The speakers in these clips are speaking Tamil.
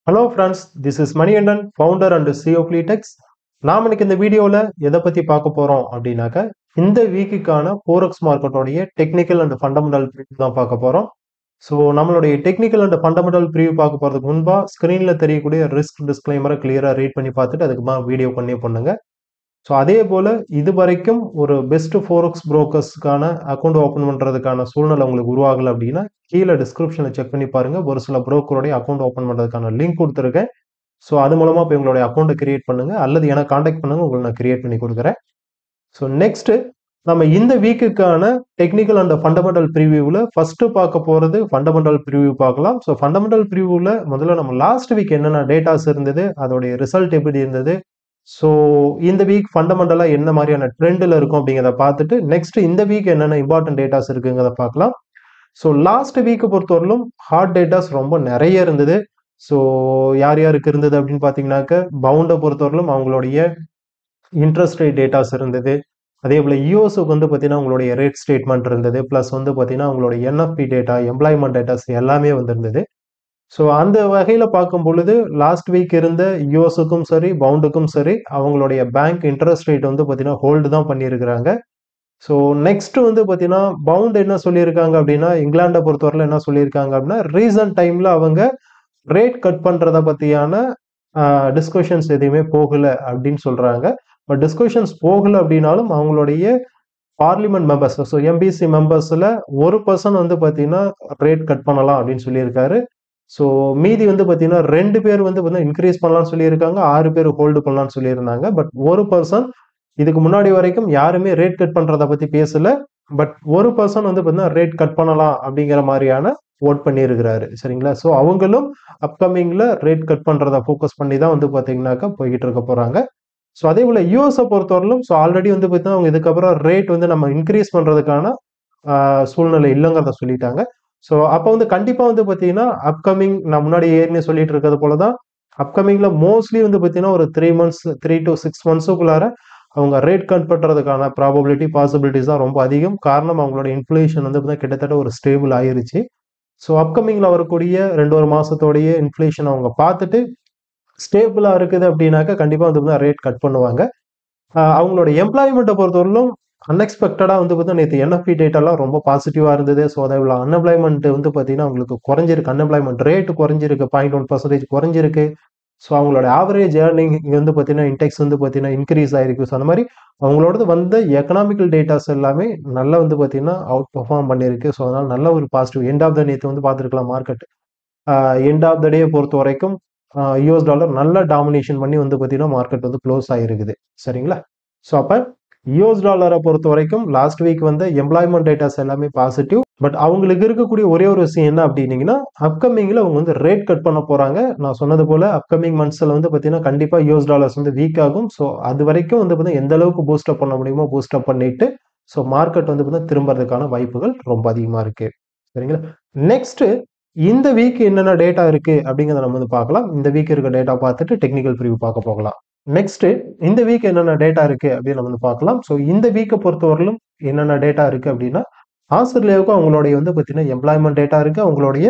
hello friends this is Manikandan founder and CEO Flitex நாம் இன்னைக்கு இந்த வீடியோவில் எதை பற்றி பார்க்க போகிறோம் அப்படின்னாக்க இந்த வீக்குக்கான ஃபோரக்ஸ் மார்க்கெட்டோடைய டெக்னிக்கல் அண்ட் ஃபண்டமெண்டல் ப்ரிவ்யூ தான் பார்க்க போகிறோம் ஸோ நம்மளுடைய டெக்னிக்கல் அண்ட் ஃபண்டமெண்டல் ப்ரிவ்யூ பார்க்க போகிறதுக்கு முன்பாக ஸ்க்ரீனில் தெரியக்கூடிய ரிஸ்க் டிஸ்க்ளைமரை கிளியராக ரீட் பண்ணி பார்த்துட்டு அதுக்கு வீடியோ பண்ணி பண்ணுங்க ஸோ அதே போல் இது வரைக்கும் ஒரு பெஸ்ட் ஃபோரக்ஸ் புரோக்கர்ஸ்க்கான அக்கௌண்ட் ஓப்பன் பண்ணுறதுக்கான சூழ்நிலை உங்களுக்கு உருவாகலை அப்படின்னா கீழே டிஸ்கிரிப்ஷனில் செக் பண்ணி பாருங்கள் ஒரு சில புரோக்கருடைய அக்கௌண்ட் ஓப்பன் பண்ணுறதுக்கான லிங்க் கொடுத்துருக்கேன் ஸோ அது மூலமாக இப்போ உங்களுடைய அக்கௌண்ட்டை கிரியேட் பண்ணுங்கள் அல்லது எனக்கு காண்டாக்ட் பண்ணுங்கள் உங்களுக்கு நான் கிரியேட் பண்ணி கொடுக்குறேன் ஸோ நெக்ஸ்ட்டு நம்ம இந்த வீக்குக்கான டெக்னிக்கல் அண்ட் ஃபண்டமெண்டல் ப்ரிவியூவில் ஃபஸ்ட்டு பார்க்க போகிறது ஃபண்டமெண்டல் ப்ரிவியூ பார்க்கலாம் ஸோ ஃபண்டமெண்டல் ப்ரிவியூவில் முதல்ல நம்ம லாஸ்ட் வீக் என்னென்ன டேட்டாஸ் இருந்தது அதோடைய ரிசல்ட் எப்படி இருந்தது ஸோ இந்த வீக் ஃபண்டமெண்டலாக என்ன மாதிரியான ட்ரெண்டில் இருக்கும் அப்படிங்கிறத பார்த்துட்டு நெக்ஸ்ட் இந்த வீக் என்னென்ன இம்பார்ட்டன்ட் டேட்டாஸ் இருக்குங்கிறத பார்க்கலாம் ஸோ லாஸ்ட் வீக்கை பொறுத்தவரையிலும் ஹார்ட் டேட்டாஸ் ரொம்ப நிறைய இருந்தது ஸோ யார் யாருக்கு இருந்தது அப்படின்னு பார்த்தீங்கன்னாக்க பவுண்டை பொறுத்தவரையிலும் அவங்களுடைய இன்ட்ரெஸ்ட் ரேட் டேட்டாஸ் இருந்தது அதே போல் யூஎஸ்க்கு வந்து பார்த்தீங்கன்னா உங்களுடைய ரேட் ஸ்டேட்மெண்ட் இருந்தது ப்ளஸ் வந்து பார்த்தீங்கன்னா உங்களுடைய என்எஃப்பி டேட்டா எம்ப்ளாய்மெண்ட் டேட்டாஸ் எல்லாமே வந்திருந்தது ஸோ அந்த வகையில் பார்க்கும் பொழுது லாஸ்ட் வீக் இருந்த யூஎஸுக்கும் சரி பவுண்டுக்கும் சரி அவங்களுடைய பேங்க் இன்ட்ரெஸ்ட் ரேட் வந்து பார்த்தீங்கன்னா ஹோல்டு தான் பண்ணியிருக்கிறாங்க ஸோ நெக்ஸ்ட் வந்து பார்த்தீங்கன்னா பவுண்ட் என்ன சொல்லியிருக்காங்க அப்படின்னா இங்கிலாண்டை பொறுத்தவரையில் என்ன சொல்லியிருக்காங்க அப்படின்னா ரீசன்ட் டைமில் அவங்க ரேட் கட் பண்ணுறத பற்றியான டிஸ்கஷன்ஸ் எதுவுமே போகலை அப்படின்னு சொல்கிறாங்க பட் டிஸ்கஷன்ஸ் போகலை அப்படின்னாலும் அவங்களுடைய பார்லிமெண்ட் மெம்பர்ஸ் ஸோ எம்பிசி மெம்பர்ஸில் ஒரு பர்சன் வந்து பார்த்தீங்கன்னா ரேட் கட் பண்ணலாம் அப்படின்னு சொல்லியிருக்காரு ஸோ மீதி வந்து பார்த்தீங்கன்னா ரெண்டு பேர் வந்து பார்த்தீங்கன்னா இன்க்ரீஸ் பண்ணலாம்னு சொல்லியிருக்காங்க ஆறு பேர் ஹோல்டு பண்ணலாம்னு சொல்லியிருந்தாங்க பட் ஒரு பர்சன் இதுக்கு முன்னாடி வரைக்கும் யாருமே ரேட் கட் பண்ணுறதை பற்றி பேசல பட் ஒரு பர்சன் வந்து பார்த்தீங்கன்னா ரேட் கட் பண்ணலாம் அப்படிங்கிற மாதிரியான ஓட் பண்ணியிருக்கிறாரு சரிங்களா ஸோ அவங்களும் அப்கமிங்கில் ரேட் கட் பண்ணுறதை ஃபோக்கஸ் பண்ணி தான் வந்து பார்த்தீங்கன்னாக்கா போய்கிட்டு இருக்க போகிறாங்க ஸோ அதே போல் யூஎஸை பொறுத்தவரையிலும் ஸோ ஆல்ரெடி வந்து பார்த்தீங்கன்னா அவங்க இதுக்கப்புறம் ரேட் வந்து நம்ம இன்க்ரீஸ் பண்ணுறதுக்கான சூழ்நிலை இல்லைங்கிறத சொல்லிட்டாங்க ஸோ அப்போ வந்து கண்டிப்பாக வந்து பார்த்தீங்கன்னா அப்கமிங் நான் முன்னாடி ஏற்கனவே சொல்லிட்டு இருக்கிறது போல தான் அப்கமிங்கில் மோஸ்ட்லி வந்து பார்த்தீங்கன்னா ஒரு three months three to six மந்த்ஸுக்குள்ளார அவங்க ரேட் கட் பண்ணுறதுக்கான ப்ராபபிலிட்டி பாசிபிலிட்டிஸ் தான் ரொம்ப அதிகம் காரணம் அவங்களோட இன்ஃப்ளேஷன் வந்து பார்த்தீங்கன்னா கிட்டத்தட்ட ஒரு ஸ்டேபிள் ஆயிருச்சு ஸோ அப்கமிங்கில் வரக்கூடிய ரெண்டு ஒரு மாதத்தோடைய இன்ஃப்ளேஷன் அவங்க பார்த்துட்டு ஸ்டேபிளாக இருக்குது அப்படின்னாக்கா கண்டிப்பாக வந்து பார்த்தீங்கன்னா ரேட் கட் பண்ணுவாங்க அவங்களோட எம்ப்ளாய்மெண்ட்டை பொறுத்தவரையிலும் அன்எக்ஸ்பெக்டடாக வந்து பார்த்தீங்கன்னா நேற்று என்எஃப்பி டேட்டாலாம் ரொம்ப பாசிட்டிவாக இருந்தது ஸோ அதை இவ்வளோ அன்எம்ப்ளாய்மெண்ட் வந்து பார்த்தீங்கன்னா அவங்களுக்கு குறைஞ்சிருக்கு அன்எம்ப்ளாய்மெண்ட் ரேட் குறைஞ்சிருக்கு பாயிண்ட் ஒன் பர்சன்டேஜ் குறைஞ்சிருக்கு ஸோ அவங்களோட ஆவரேஜ் ஏர்னிங் இங்கே வந்து பார்த்தீங்கன்னா இன்டெக்ஸ் வந்து பார்த்தீங்கன்னா இன்க்ரீஸ் ஆயிருக்கு ஸோ அந்த மாதிரி அவங்களோடது வந்த எக்கனாமிக்கல் டேட்டாஸ் எல்லாமே நல்லா வந்து பார்த்தீங்கன்னா அவுட் பர்ஃபார்ம் பண்ணியிருக்கு ஸோ அதனால் நல்ல ஒரு பாசிட்டிவ் எண்ட் ஆஃப் த நேற்று வந்து பார்த்துருக்கலாம் market end of the day பொறுத்த வரைக்கும் யூஎஸ் டாலர் நல்லா டாமினேஷன் பண்ணி வந்து பார்த்தீங்கன்னா மார்க்கெட் வந்து க்ளோஸ் ஆகிருக்குது சரிங்களா ஸோ அப்போ யூஎஸ் டாலரை பொறுத்த வரைக்கும் லாஸ்ட் வீக் வந்து எம்ப்ளாய்மெண்ட் டேட்டாஸ் எல்லாமே பாசிட்டிவ் பட் அவங்களுக்கு இருக்கக்கூடிய ஒரே ஒரு விஷயம் என்ன அப்படின்னீங்கன்னா அப்கமிங்கில் அவங்க வந்து ரேட் கட் பண்ண போகிறாங்க நான் சொன்னது போல் அப்கமிங் மந்த்ஸில் வந்து பார்த்தீங்கன்னா கண்டிப்பாக யூஎஸ் டாலர்ஸ் வந்து வீக் ஆகும் ஸோ அது வரைக்கும் வந்து பார்த்தீங்கன்னா எந்த அளவுக்கு பூஸ்டப் பண்ண முடியுமோ பூஸ்டப் பண்ணிட்டு ஸோ மார்க்கெட் வந்து பார்த்தீங்கன்னா திரும்புறதுக்கான வாய்ப்புகள் ரொம்ப அதிகமாக இருக்கு சரிங்களா நெக்ஸ்ட் இந்த வீக் என்னென்ன டேட்டா இருக்கு அப்படிங்கிறத நம்ம வந்து பார்க்கலாம் இந்த வீக் இருக்க டேட்டா பார்த்துட்டு டெக்னிக்கல் ப்ரிவியூ பார்க்க போகலாம் நெக்ஸ்ட் இந்த வீக் என்னென்ன டேட்டா இருக்கு அப்படின்னு நம்ம வந்து பார்க்கலாம் ஸோ இந்த வீக்கை பொறுத்தவரையிலும் என்னென்ன டேட்டா இருக்கு அப்படின்னா ஆஸ்திரேலியாவுக்கு அவங்களுடைய வந்து பார்த்தீங்கன்னா எம்ப்ளாய்மெண்ட் டேட்டா இருக்கு அவங்களுடைய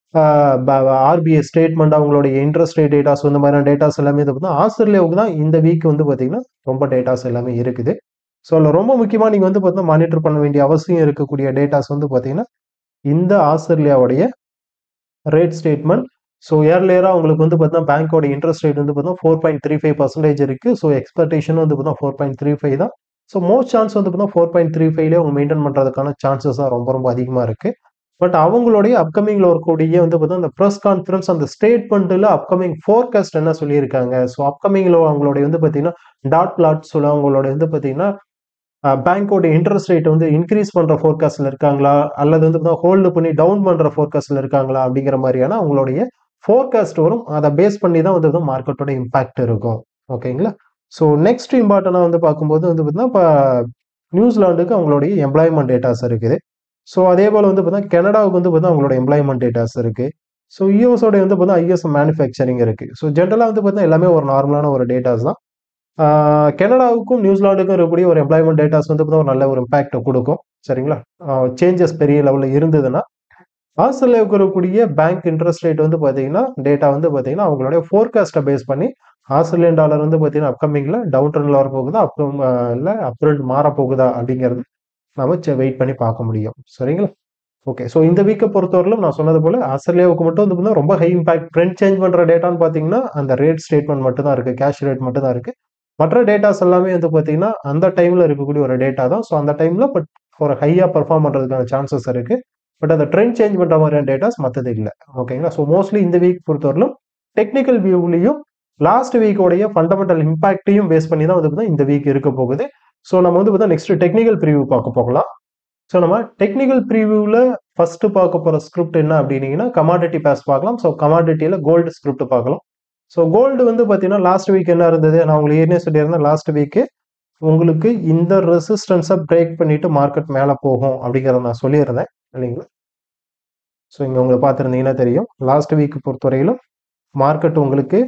ஆர்பிஐ ஸ்டேட்மெண்ட் அவங்களுடைய இன்ட்ரெஸ்ட் ரேட் டேட்டாஸ் இந்த மாதிரியான டேட்டாஸ் எல்லாமே இது பார்த்தா ஆஸ்திரேலியாவுக்கு தான் இந்த வீக் வந்து பார்த்தீங்கன்னா ரொம்ப டேட்டாஸ் எல்லாமே இருக்குது ஸோ அதில் ரொம்ப முக்கியமாக நீங்கள் வந்து பார்த்தீங்கன்னா மானிட்டர் பண்ண வேண்டிய அவசியம் இருக்கக்கூடிய டேட்டாஸ் வந்து பார்த்தீங்கன்னா இந்த ஆஸ்திரேலியாவுடைய ரேட் ஸ்டேட்மெண்ட் ஸோ இயர்லியராக உங்களுக்கு வந்து பார்த்தீங்கன்னா பேங்க்கோட இன்ட்ரெஸ்ட் ரேட் வந்து பார்த்தீங்கன்னா four point three five percentage இருக்குது ஸோ எக்ஸ்பெக்டேஷன் வந்து பார்த்தீங்கன்னா ஃபோர் பாயிண்ட் த்ரீ ஃபைவ் தான் ஸோ மோஸ்ட் சான்ஸ் வந்து பார்த்தீங்கன்னா ஃபோர் பாயிண்ட் த்ரீ ஃபைவ்லேயே அவங்க மெயின்டைன் பண்ணுறதுக்கான சான்சஸ் தான் ரொம்ப ரொம்ப அதிகமாக இருக்குது பட் அவங்களுடைய அப்கமிங்கில் வரக்கூடிய வந்து பார்த்தீங்கன்னா அந்த ப்ரெஸ் கான்ஃபரன்ஸ் அந்த ஸ்டேட்மெண்ட்டில் அப்கமிங் ஃபோர்காஸ்ட் என்ன சொல்லியிருக்காங்க ஸோ அப்கமிங்கில் அவங்களுடைய வந்து பார்த்தீங்கன்னா டாட் பிளாட் சொல்ல அவங்களோட வந்து பார்த்தீங்கன்னா பேங்கோட இன்ட்ரெஸ்ட் ரேட் வந்து இன்க்ரீஸ் பண்ணுற ஃபோர்காஸ்டில் இருக்காங்களா அல்லது வந்து ஹோல்டு பண்ணி டவுன் பண்ணுற ஃபோர்காஸ்டில் இருக்காங்களா அப்படிங்கிற மாதிரியான அவங்களுடைய ஃபோர்காஸ்ட் வரும் அதை பேஸ் பண்ணி தான் வந்து மார்க்கெட்டோட இம்பாக்ட் இருக்கும் ஓகேங்களா ஸோ நெக்ஸ்ட் இம்பார்ட்டனாக வந்து பார்க்கும்போது வந்து பார்த்தீங்கன்னா இப்போ நியூசிலாண்டுக்கு அவங்களுடைய எம்ப்ளாய்மெண்ட் டேட்டாஸ் இருக்குது ஸோ அதே போல் வந்து பார்த்தீங்கன்னா கனடாவுக்கு வந்து பார்த்தீங்கன்னா அவங்களோட எம்ப்ளாய்மெண்ட் டேட்டாஸ் இருக்குது ஸோ யூஎஸோட வந்து பார்த்தீங்கன்னா ஐஎஸ் மேனுஃபேக்சரிங் இருக்குது ஸோ ஜென்ரலாக வந்து பார்த்தீங்கன்னா எல்லாமே ஒரு நார்மலான ஒரு டேட்டாஸ் தான் கனடாவுக்கும் நியூசிலாண்டுக்கும் இருக்கக்கூடிய ஒரு எம்ப்ளாய்மெண்ட் டேட்டாஸ் வந்து பார்த்தீங்கன்னா ஒரு நல்ல ஒரு இம்பாக்டை கொடுக்கும் சரிங்களா சேஞ்சஸ் பெரிய லெவலில் இருந்ததுன்னா ஆஸ்திரேலியாவுக்கு இருக்கக்கூடிய பேங்க் இன்ட்ரெஸ்ட் ரேட் வந்து பார்த்தீங்கன்னா டேட்டா வந்து பார்த்தீங்கன்னா அவங்களுடைய ஃபோர்காஸ்ட்டை பேஸ் பண்ணி ஆஸ்திரேலியன் டாலர் வந்து பார்த்தீங்கன்னா அப்கமிங்கில் டவுன் ட்ரெண்டில் வர போகுதா அப் இல்லை அப் ட்ரெண்ட் மாற போகுதா அப்படிங்கிறது நம்ம வெயிட் பண்ணி பார்க்க முடியும் சரிங்களா ஓகே ஸோ இந்த வீக்கை பொறுத்தவரையிலும் நான் சொன்னது போல ஆஸ்திரேலியாவுக்கு மட்டும் வந்து பார்த்தீங்கன்னா ரொம்ப ஹை இம்பாக்ட் ட்ரெண்ட் சேஞ்ச் பண்ணுற டேட்டான்னு பார்த்தீங்கன்னா அந்த ரேட் ஸ்டேட்மெண்ட் மட்டும் தான் இருக்குது கேஷ் ரேட் மட்டும் தான் இருக்குது மற்ற டேட்டாஸ் எல்லாமே வந்து பார்த்தீங்கன்னா அந்த டைமில் இருக்கக்கூடிய ஒரு டேட்டா தான் ஸோ அந்த டைமில் பட் ஒரு ஹையாக பர்ஃபார்ம் பண்ணுறதுக்கான சான்சஸ் இருக்குது பட் அந்த ட்ரெண்ட் சேஞ்ச் பண்ணுற மாதிரியான டேட்டாஸ் மற்றது இல்லை ஓகேங்களா ஸோ மோஸ்ட்லி இந்த வீக் பொறுத்தவரையிலும் டெக்னிக்கல் வியூவிலையும் லாஸ்ட் வீக்கோடைய ஃபண்டமெண்டல் இம்பாக்டையும் பேஸ் பண்ணி தான் வந்து பார்த்தீங்கன்னா இந்த வீக் இருக்க போகுது ஸோ நம்ம வந்து பார்த்தா நெக்ஸ்ட் டெக்னிக்கல் ப்ரிவியூ பார்க்க போகலாம் ஸோ நம்ம டெக்னிக்கல் ப்ரிவியூவில் ஃபர்ஸ்ட் பார்க்க போகிற ஸ்கிரிப்ட் என்ன அப்படின்னீங்கன்னா கமாடிட்டி பேஸ் பார்க்கலாம் ஸோ கமாடிட்டியில் கோல்டு ஸ்கிரிப்ட் பார்க்கலாம் ஸோ கோல்டு வந்து பார்த்தீங்கன்னா லாஸ்ட் வீக் என்ன இருந்தது நான் உங்களுக்கு ஏற்கனவே சொல்லியிருந்தேன் லாஸ்ட் வீக்கு உங்களுக்கு இந்த ரெசிஸ்டன்ஸை பிரேக் பண்ணிட்டு மார்க்கெட் மேலே போகும் அப்படிங்கிறத நான் சொல்லியிருந்தேன் இல்லைங்களா ஸோ இங்கே உங்களுக்கு பார்த்துருந்தீங்கன்னா தெரியும் லாஸ்ட் வீக் பொறுத்தவரையிலும் மார்க்கெட் உங்களுக்கு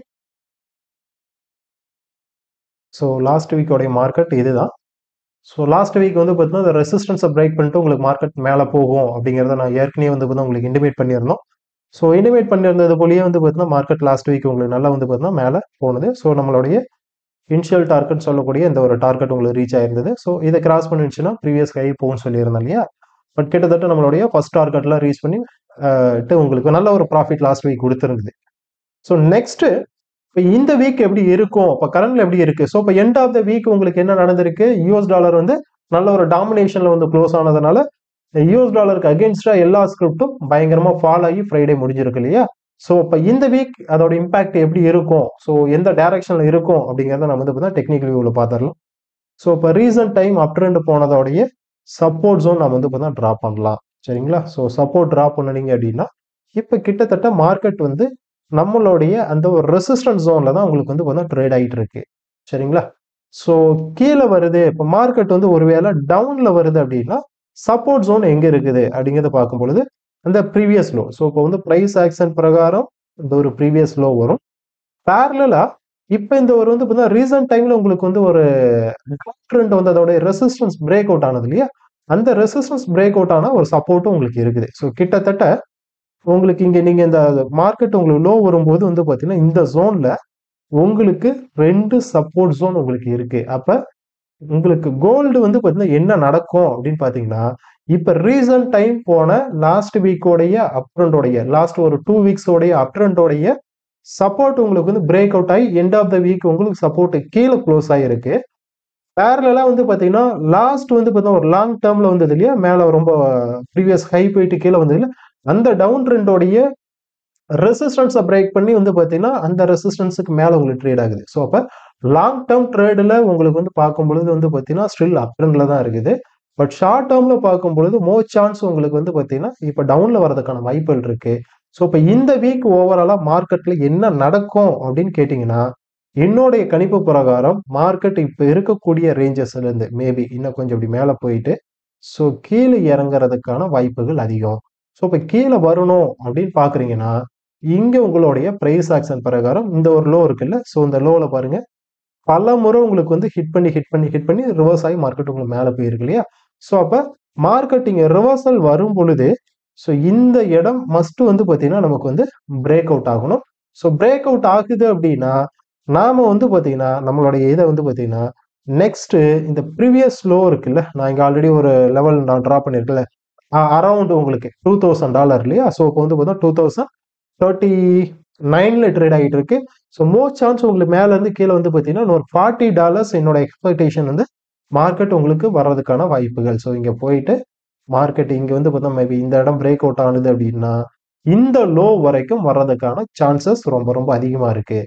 ஸோ லாஸ்ட் வீக்கோடைய மார்க்கெட் இதுதான் ஸோ லாஸ்ட் வீக் வந்து பார்த்தீங்கன்னா இந்த ரெசிஸ்டன்ஸை பிரேக் பண்ணிட்டு உங்களுக்கு மார்க்கெட் மேலே போகும் அப்படிங்கிறத நான் ஏற்கனவே வந்து பார்த்தீங்கன்னா உங்களுக்கு இன்டிமேட் பண்ணியிருந்தோம் ஸோ இன்டிமேட் பண்ணியிருந்தது போலயே வந்து பார்த்தீங்கன்னா மார்க்கெட் லாஸ்ட் வீக் உங்களுக்கு நல்லா வந்து பார்த்தீங்கன்னா மேலே போனது ஸோ நம்மளுடைய இனிஷியல் டார்கெட் சொல்லக்கூடிய இந்த ஒரு டார்கெட் உங்களுக்கு ரீச் ஆயிருந்தது ஸோ இதை கிராஸ் பண்ணிடுச்சுன்னா ப்ரீவியஸ் ஹை போகும்னு சொல்லியிருந்தேன் இல்லையா பட் கிட்டத்தட்ட நம்மளுடைய ஃபர்ஸ்ட் டார்கெட்லாம் ரீச் பண்ணி உங்களுக்கு நல்ல ஒரு ப்ராஃபிட் லாஸ்ட் வீக் கொடுத்துருந்தது ஸோ நெக்ஸ்ட் இப்போ இந்த வீக் எப்படி இருக்கும் இப்போ கரண்ட்ல எப்படி இருக்கு ஸோ இப்போ எண்ட் ஆஃப் த வீக் உங்களுக்கு என்ன நடந்திருக்கு யூஎஸ் டாலர் வந்து நல்ல ஒரு டாமினேஷன்ல வந்து க்ளோஸ் ஆனதுனால யூஎஸ் டாலருக்கு அகேன்ஸ்டா எல்லா ஸ்கிரிப்டும் பயங்கரமா ஃபால் ஆகி ஃப்ரைடே முடிஞ்சிருக்கு இல்லையா ஸோ இப்போ இந்த வீக் அதோட இம்பாக்ட் எப்படி இருக்கும் ஸோ எந்த டைரக்ஷன்ல இருக்கும் அப்படிங்கிறத நம்ம வந்து பார்த்தா டெக்னிக்கல் வியூவில் பார்த்துடலாம் ஸோ இப்போ ரீசன்ட் டைம் அப் ட்ரெண்ட் போனதோடைய சப்போர்ட் ஜோன் நம்ம வந்து பார்த்தா ட்ரா பண்ணலாம் சரிங்களா ஸோ சப்போர்ட் ட்ரா பண்ணினீங்க அப்படின்னா இப்போ கிட்டத்தட்ட மார்க்கெட் வந்து நம்மளுடைய அந்த ஒரு ரெசிஸ்டன்ஸ் ஜோன்ல தான் உங்களுக்கு வந்து பார்த்தா ட்ரேட் ஆகிட்டு இருக்கு சரிங்களா ஸோ கீழே வருது இப்போ மார்க்கெட் வந்து ஒருவேளை டவுன்ல வருது அப்படின்னா சப்போர்ட் ஜோன் எங்க இருக்குது அப்படிங்கிறத பார்க்கும் பொழுது அந்த ப்ரீவியஸ் லோ ஸோ இப்போ வந்து ப்ரைஸ் ஆக்ஷன் பிரகாரம் இந்த ஒரு ப்ரீவியஸ் லோ வரும் பேரலா இப்போ இந்த ஒரு வந்து பார்த்தீங்கன்னா ரீசன்ட் டைம்ல உங்களுக்கு வந்து ஒரு ட்ரெண்ட் வந்து அதோட ரெசிஸ்டன்ஸ் பிரேக் அவுட் ஆனது இல்லையா அந்த ரெசிஸ்டன்ஸ் பிரேக் அவுட் ஆன ஒரு சப்போர்ட்டும் உங்களுக்கு இருக்குது ஸோ கிட்டத்தட்ட உங்களுக்கு இங்க நீங்க இந்த மார்க்கெட் உங்களுக்கு லோ வரும்போது வந்து பாத்தீங்கன்னா இந்த ஜோன்ல உங்களுக்கு ரெண்டு சப்போர்ட் ஜோன் உங்களுக்கு இருக்கு அப்ப உங்களுக்கு கோல்டு வந்து பாத்தீங்கன்னா என்ன நடக்கும் அப்படின்னு பாத்தீங்கன்னா இப்ப ரீசன்ட் டைம் போன லாஸ்ட் வீக்கோடைய அப்ட்ரெண்டோடைய லாஸ்ட் ஒரு டூ வீக்ஸோடைய அப்ட்ரெண்டோடைய சப்போர்ட் உங்களுக்கு வந்து பிரேக் அவுட் ஆகி எண்ட் ஆஃப் த வீக் உங்களுக்கு சப்போர்ட் கீழே க்ளோஸ் ஆகிருக்கு பேரலா வந்து பாத்தீங்கன்னா லாஸ்ட் வந்து பாத்தீங்கன்னா ஒரு லாங் டேர்ம்ல வந்தது இல்லையா மேல ரொம்ப ப்ரீவியஸ் ஹை போயிட்டு கீழே வந்தது இல்லையா அந்த டவுன் ட்ரெண்டோடைய ரெசிஸ்டன்ஸை பிரேக் பண்ணி வந்து பார்த்தீங்கன்னா அந்த ரெசிஸ்டன்ஸுக்கு மேலே உங்களுக்கு ட்ரேட் ஆகுது ஸோ அப்போ லாங் டேர்ம் ட்ரேடில் உங்களுக்கு வந்து பார்க்கும் பொழுது வந்து பார்த்தீங்கன்னா ஸ்டில் அப் ட்ரெண்டில் தான் இருக்குது பட் ஷார்ட் டேர்மில் பார்க்கும் பொழுது மோ சான்ஸ் உங்களுக்கு வந்து பார்த்தீங்கன்னா இப்போ டவுனில் வரதுக்கான வாய்ப்புகள் இருக்கு ஸோ இப்போ இந்த வீக் ஓவராலாக மார்க்கெட்டில் என்ன நடக்கும் அப்படின்னு கேட்டிங்கன்னா என்னுடைய கணிப்பு பிரகாரம் மார்க்கெட் இப்போ இருக்கக்கூடிய ரேஞ்சஸ்லேருந்து மேபி இன்னும் கொஞ்சம் இப்படி மேலே போயிட்டு ஸோ கீழே இறங்குறதுக்கான வாய்ப்புகள் அதிகம் ஸோ இப்போ கீழே வரணும் அப்படின்னு பார்க்குறீங்கன்னா இங்கே உங்களுடைய ப்ரைஸ் ஆக்ஷன் பிரகாரம் இந்த ஒரு லோ இருக்குல்ல ஸோ இந்த லோவில் பாருங்க பல முறை உங்களுக்கு வந்து ஹிட் பண்ணி ஹிட் பண்ணி ஹிட் பண்ணி ரிவர்ஸ் ஆகி மார்க்கெட் உங்களுக்கு மேலே போயிருக்கு இல்லையா ஸோ அப்போ மார்க்கெட்டிங் ரிவர்சல் வரும் பொழுது ஸோ இந்த இடம் மஸ்ட் வந்து பார்த்தீங்கன்னா நமக்கு வந்து பிரேக் அவுட் ஆகணும் ஸோ பிரேக் அவுட் ஆகுது அப்படின்னா நாம வந்து பார்த்தீங்கன்னா நம்மளுடைய இதை வந்து பார்த்தீங்கன்னா நெக்ஸ்ட் இந்த ப்ரீவியஸ் லோ இருக்குல்ல நான் இங்கே ஆல்ரெடி ஒரு லெவல் நான் ட்ரா பண்ணியிருக்கேன்ல அரௌண்ட் உங்களுக்கு டூ தௌசண்ட் டாலர் இல்லையா ஸோ இப்போ வந்து பார்த்தா டூ தௌசண்ட் தேர்ட்டி நைன்ல ட்ரேட் ஆகிட்டு இருக்கு ஸோ மோஸ்ட் சான்ஸ் உங்களுக்கு மேல இருந்து கீழே வந்து பார்த்தீங்கன்னா ஒரு ஃபார்ட்டி டாலர்ஸ் என்னோட எக்ஸ்பெக்டேஷன் வந்து மார்க்கெட் உங்களுக்கு வர்றதுக்கான வாய்ப்புகள் ஸோ இங்கே போயிட்டு மார்க்கெட் இங்கே வந்து பார்த்தா மேபி இந்த இடம் பிரேக் அவுட் ஆனது அப்படின்னா இந்த லோ வரைக்கும் வர்றதுக்கான சான்சஸ் ரொம்ப ரொம்ப அதிகமாக இருக்கு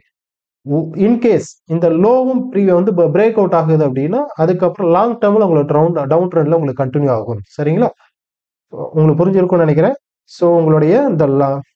இன்கேஸ் இந்த லோவும் ப்ரீவிய வந்து பிரேக் அவுட் ஆகுது அப்படின்னா அதுக்கப்புறம் லாங் டேர்ம்ல உங்களுக்கு டவுன் டவுன் ட்ரெண்ட்ல உங்களுக்கு கண்டினியூ ஆகும் சரிங்களா உங்களுக்கு புரிஞ்சிருக்கும்னு நினைக்கிறேன் ஸோ உங்களுடைய இந்த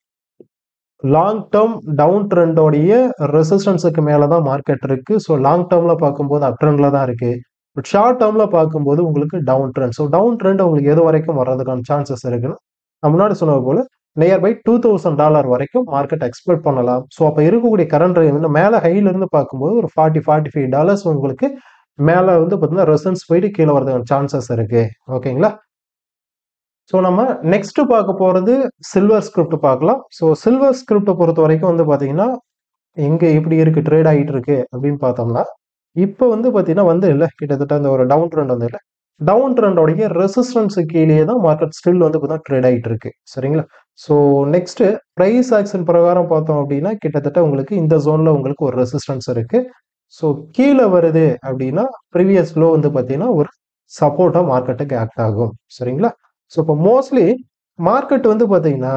லாங் டேர்ம் டவுன் ட்ரெண்டோடைய ரெசிஸ்டன்ஸுக்கு மேலே தான் மார்க்கெட் இருக்கு ஸோ லாங் டேர்ம்ல பார்க்கும்போது அப் ட்ரெண்ட்ல தான் இருக்கு பட் ஷார்ட் டேர்ம்ல பார்க்கும்போது உங்களுக்கு down trend so down trend உங்களுக்கு எது வரைக்கும் வர்றதுக்கான சான்சஸ் இருக்குன்னு நான் முன்னாடி சொன்னது போல near by two thousand dollar வரைக்கும் மார்க்கெட் எக்ஸ்பெக்ட் பண்ணலாம் ஸோ அப்போ இருக்கக்கூடிய கரண்ட் ரேஞ்ச் மேலே ஹைல இருந்து பார்க்கும்போது ஒரு ஃபார்ட்டி ஃபார்ட்டி ஃபைவ் டாலர்ஸ் உங்களுக்கு மேலே வந்து பார்த்தீங்கன்னா ரெசன்ஸ் போயிட்டு கீழே வரதுக்கான சான்சஸ் இருக்கு ஓகேங்களா ஸோ நம்ம நெக்ஸ்ட் பார்க்க போறது சில்வர் ஸ்கிரிப்ட் பார்க்கலாம் ஸோ சில்வர் ஸ்கிரிப்டை பொறுத்த வரைக்கும் வந்து பார்த்தீங்கன்னா எங்க எப்படி இருக்கு ட்ரேட் ஆகிட்டு இருக்கு அப்படின்னு பார்த்தோம்னா இப்போ வந்து பார்த்தீங்கன்னா வந்து இல்லை கிட்டத்தட்ட அந்த ஒரு டவுன் ட்ரெண்ட் வந்து இல்லை டவுன் ட்ரெண்டோடைய ரெசிஸ்டன்ஸு கீழே தான் மார்க்கெட் ஸ்டில் வந்து பார்த்தீங்கன்னா ட்ரேட் ஆகிட்டு இருக்கு சரிங்களா ஸோ நெக்ஸ்ட் ப்ரைஸ் ஆக்ஷன் பிரகாரம் பார்த்தோம் அப்படின்னா கிட்டத்தட்ட உங்களுக்கு இந்த ஜோன்ல உங்களுக்கு ஒரு ரெசிஸ்டன்ஸ் இருக்கு ஸோ கீழே வருது அப்படின்னா ப்ரீவியஸ் லோ வந்து பார்த்தீங்கன்னா ஒரு சப்போர்ட்டாக மார்க்கெட்டுக்கு ஆக்ட் ஆகும் சரிங்களா ஸோ இப்போ மோஸ்ட்லி மார்க்கெட் வந்து பார்த்தீங்கன்னா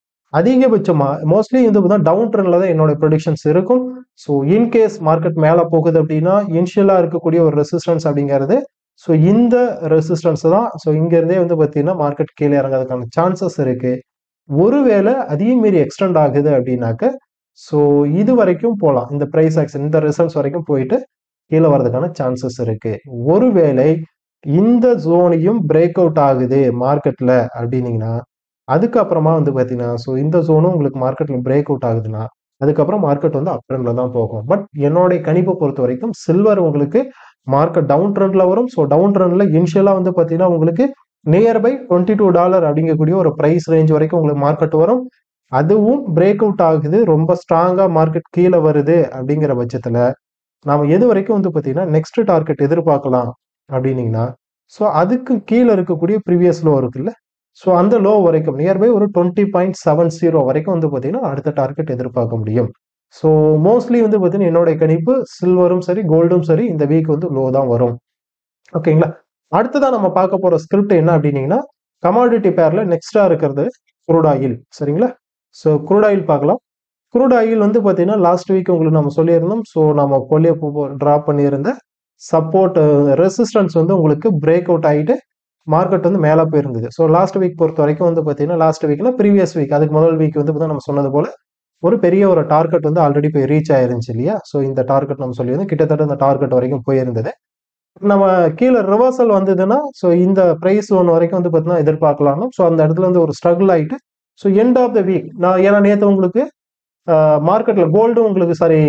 அதிகபட்சமா மோஸ்ட்லி வந்து பார்த்தீங்கன்னா டவுன் ட்ரெண்ட்ல தான் என்னோட ப்ரொடிக்ஷன்ஸ் இருக்கும் ஸோ இன்கேஸ் மார்க்கெட் மேலே போகுது அப்படின்னா இனிஷியலாக இருக்கக்கூடிய ஒரு ரெசிஸ்டன்ஸ் அப்படிங்கிறது ஸோ இந்த ரெசிஸ்டன்ஸ் தான் ஸோ இங்கேருந்தே வந்து பார்த்தீங்கன்னா மார்க்கெட் கீழே இறங்கிறதுக்கான சான்சஸ் இருக்கு ஒருவேளை அதையும் மீறி எக்ஸ்டெண்ட் ஆகுது அப்படின்னாக்க ஸோ இது வரைக்கும் போகலாம் இந்த ப்ரைஸ் ஆக்ஷன் இந்த ரிசல்ட்ஸ் வரைக்கும் போயிட்டு கீழே வர்றதுக்கான சான்சஸ் இருக்கு ஒருவேளை இந்த ஜோனையும் பிரேக் அவுட் ஆகுது மார்க்கெட்ல அப்படின்னீங்கன்னா அதுக்கப்புறமா வந்து பார்த்தீங்கன்னா ஸோ இந்த ஜோனும் உங்களுக்கு மார்க்கெட்ல பிரேக் அவுட் ஆகுதுன்னா அதுக்கப்புறம் மார்க்கெட் வந்து அப் ட்ரெண்ட்ல தான் போகும் பட் என்னுடைய கணிப்பை பொறுத்த வரைக்கும் சில்வர் உங்களுக்கு மார்க்கெட் டவுன் ட்ரெண்ட்ல வரும் ஸோ டவுன் ட்ரெண்ட்ல இனிஷியலா வந்து பார்த்தீங்கன்னா உங்களுக்கு நியர்பை டுவெண்ட்டி டூ டாலர் அப்படிங்கக்கூடிய ஒரு ப்ரைஸ் ரேஞ்ச் வரைக்கும் உங்களுக்கு மார்க்கெட் வரும் அதுவும் பிரேக் அவுட் ஆகுது ரொம்ப ஸ்ட்ராங்கா மார்க்கெட் கீழே வருது அப்படிங்கிற பட்சத்துல நாம எது வரைக்கும் வந்து பார்த்தீங்கன்னா நெக்ஸ்ட் டார்கெட் எதிர்பார்க்கலாம் அப்படின்னீங்கன்னா ஸோ அதுக்கு கீழே இருக்கக்கூடிய ப்ரீவியஸ் லோ இருக்குல்ல ஸோ அந்த லோ வரைக்கும் நியர்பை ஒரு டுவெண்ட்டி பாயிண்ட் செவன் ஜீரோ வரைக்கும் வந்து பார்த்தீங்கன்னா அடுத்த டார்கெட் எதிர்பார்க்க முடியும் ஸோ மோஸ்ட்லி வந்து பார்த்தீங்கன்னா என்னுடைய கணிப்பு சில்வரும் சரி கோல்டும் சரி இந்த வீக் வந்து லோ தான் வரும் ஓகேங்களா அடுத்ததான் நம்ம பார்க்க போற ஸ்கிரிப்ட் என்ன அப்படின்னீங்கன்னா கமாடிட்டி பேர்ல நெக்ஸ்டா இருக்கிறது குரூட் ஆயில் சரிங்களா ஸோ குரூட் ஆயில் பார்க்கலாம் குரூட் ஆயில் வந்து பார்த்தீங்கன்னா லாஸ்ட் வீக் உங்களுக்கு நம்ம சொல்லியிருந்தோம் ஸோ நம்ம கொல்லிய ட்ராப் பண்ணியிருந்த சப்போர்ட் ரெசிஸ்டன்ஸ் வந்து உங்களுக்கு பிரேக் அவுட் ஆகிட்டு மார்க்கெட் வந்து மேலே போயிருந்தது ஸோ லாஸ்ட் வீக் பொறுத்த வரைக்கும் வந்து பார்த்தீங்கன்னா லாஸ்ட் வீக்ல ப்ரீவியஸ் வீக் அதுக்கு முதல் வீக் வந்து பார்த்தீங்கன்னா நம்ம சொன்னது போல ஒரு பெரிய ஒரு டார்கெட் வந்து ஆல்ரெடி போய் ரீச் ஆயிருந்துச்சு இல்லையா ஸோ இந்த டார்கெட் நம்ம சொல்லியிருந்தோம் கிட்டத்தட்ட இந்த டார்கெட் வரைக்கும் போயிருந்தது நம்ம கீழே ரிவர்சல் வந்ததுன்னா ஸோ இந்த ப்ரைஸ் ஒன்று வரைக்கும் வந்து பார்த்தீங்கன்னா எதிர்பார்க்கலாம் ஸோ அந்த இடத்துல வந்து ஒரு ஸ்ட்ரகிள் ஆகிட்டு so end of the week நான் ஏன்னா நேற்று உங்களுக்கு மார்க்கெட்ல கோல்டும் உங்களுக்கு சாரி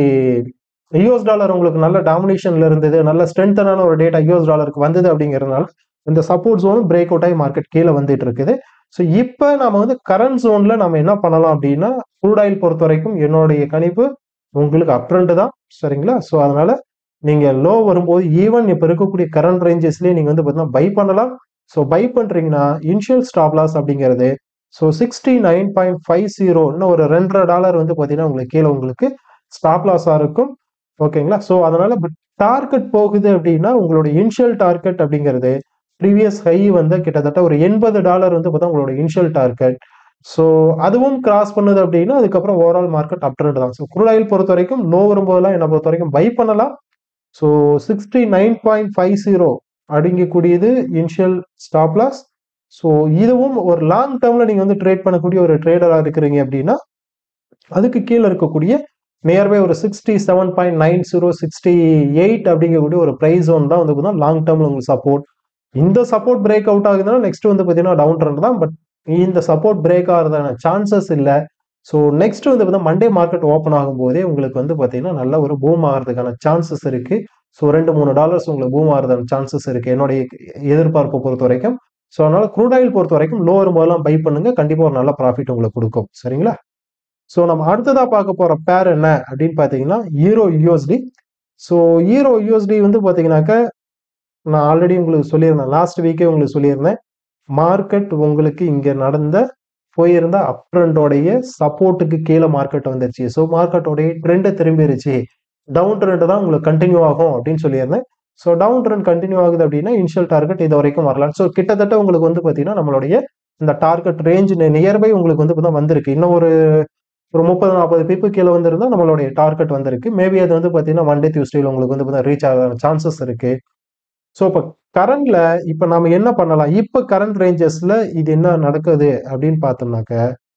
யூஎஸ் டாலர் உங்களுக்கு நல்ல டாமினேஷன்ல இருந்தது நல்ல ஸ்ட்ரென்த்தனான ஒரு டேட்டா யூஎஸ் டாலருக்கு வந்தது அப்படிங்கிறதுனால இந்த சப்போர்ட் ஜோன் பிரேக் அவுட் ஆகி மார்க்கெட் கீழே வந்துட்டு இருக்குது ஸோ இப்போ நம்ம வந்து கரண்ட் ஜோன்ல நம்ம என்ன பண்ணலாம் அப்படின்னா க்ரூட் ஆயில் பொறுத்த வரைக்கும் என்னுடைய கணிப்பு உங்களுக்கு அப்ரண்ட் தான் சரிங்களா ஸோ அதனால நீங்க லோ வரும்போது ஈவன் இப்போ இருக்கக்கூடிய கரண்ட் ரேஞ்சஸ்லேயே நீங்க வந்து பார்த்தீங்கன்னா பை பண்ணலாம் ஸோ பை பண்றீங்கன்னா இனிஷியல் ஸ்டாப் லாஸ் அப்படிங்கிறது so sixty nine point five zero இன்னும் ஒரு ரெண்டரை டாலர் வந்து பார்த்தீங்கன்னா உங்களுக்கு கீழே உங்களுக்கு ஸ்டாப் லாஸாக இருக்கும் ஓகேங்களா ஸோ அதனால டார்கெட் போகுது அப்படின்னா உங்களோட இனிஷியல் டார்கெட் அப்படிங்கிறது ப்ரீவியஸ் ஹை வந்து கிட்டத்தட்ட ஒரு எண்பது டாலர் வந்து பார்த்தா உங்களோட இனிஷியல் டார்கெட் ஸோ அதுவும் கிராஸ் பண்ணுது அப்படின்னா அதுக்கப்புறம் ஓவரால் மார்க்கெட் அப் ட்ரெண்ட் தான் ஸோ குரூட் ஆயில் பொறுத்த வரைக்கும் லோ வரும்போதெல்லாம் என்னை பொறுத்த வரைக்கும் பை பண்ணலாம் so sixty nine point five zero அடங்கக்கூடியது இனிஷியல் ஸ்டாப் லாஸ் ஸோ இதுவும் ஒரு லாங் டேர்ம்ல நீங்க வந்து ட்ரேட் பண்ணக்கூடிய ஒரு ட்ரேடராக இருக்கிறீங்க அப்படின்னா அதுக்கு கீழே இருக்கக்கூடிய நியர்பை ஒரு sixty seven point nine zero sixty eight அப்படிங்கக்கூடிய ஒரு ப்ரைஸ் ஜோன் தான் வந்து லாங் டேர்ம்ல உங்களுக்கு சப்போர்ட் இந்த சப்போர்ட் பிரேக் அவுட் ஆகுதுன்னா நெக்ஸ்ட் வந்து பார்த்தீங்கன்னா டவுன் ட்ரெண்ட் தான் பட் இந்த சப்போர்ட் பிரேக் ஆகிறதான சான்சஸ் இல்லை ஸோ நெக்ஸ்ட் வந்து பார்த்தீங்கன்னா மண்டே மார்க்கெட் ஓப்பன் ஆகும்போதே உங்களுக்கு வந்து பார்த்தீங்கன்னா நல்ல ஒரு பூம் ஆகிறதுக்கான சான்சஸ் இருக்கு ஸோ ரெண்டு மூணு டாலர்ஸ் உங்களுக்கு பூம் ஆகிறதான சான்சஸ் இருக்கு என்னுடைய எதிர்பார்ப்பை பொறுத்த வரைக்கும் ஸோ அதனால க்ரூட் ஆயில் பொறுத்த வரைக்கும் லோ வரும்போதெல்லாம் பை பண்ணுங்க கண்டிப்பாக ஒரு நல்ல ப்ராஃபிட் உங்களுக்கு கொடுக்கும் சரிங்களா ஸோ நம்ம அடுத்ததா பார்க்க போற பேர் என்ன அப்படின்னு பார்த்தீங்கன்னா euro USD so euro USD வந்து பார்த்தீங்கன்னாக்க நான் ஆல்ரெடி உங்களுக்கு சொல்லியிருந்தேன் லாஸ்ட் வீக்கே உங்களுக்கு சொல்லியிருந்தேன் மார்க்கெட் உங்களுக்கு இங்கே நடந்த போயிருந்த அப் ட்ரெண்டோடைய சப்போர்ட்டுக்கு கீழே மார்க்கெட் வந்துருச்சு ஸோ மார்க்கெட்டோடைய ட்ரெண்டை திரும்பிருச்சு டவுன் ட்ரெண்ட் தான் உங்களுக்கு கண்டினியூ ஆகும் அப்படின்னு சொல்லியிருந்தேன் ஸோ டவுன் ட்ரெண்ட் கண்டினியூ ஆகுது அப்படின்னா இனிஷியல் டார்கெட் இது வரைக்கும் வரலாம் ஸோ கிட்டத்தட்ட உங்களுக்கு வந்து பார்த்தீங்கன்னா நம்மளுடைய இந்த டார்கெட் ரேஞ்ச் நியர்பை உங்களுக்கு வந்து இப்போ வந்திருக்கு இன்னும் ஒரு ஒரு முப்பது நாற்பது பீப்புள் கீழே வந்திருந்தா நம்மளுடைய டார்கெட் வந்திருக்கு மேபி அது வந்து பார்த்தீங்கன்னா மண்டே டியூஸ்டேல உங்களுக்கு வந்து ரீச் ஆக சான்சஸ் இருக்கு ஸோ இப்போ கரண்ட்ல இப்போ நம்ம என்ன பண்ணலாம் இப்போ கரண்ட் ரேஞ்சஸ்ல இது என்ன நடக்குது அப்படின்னு பார்த்தோம்னாக்க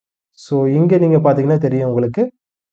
ஸோ இங்க நீங்க பாத்தீங்கன்னா தெரியும் உங்களுக்கு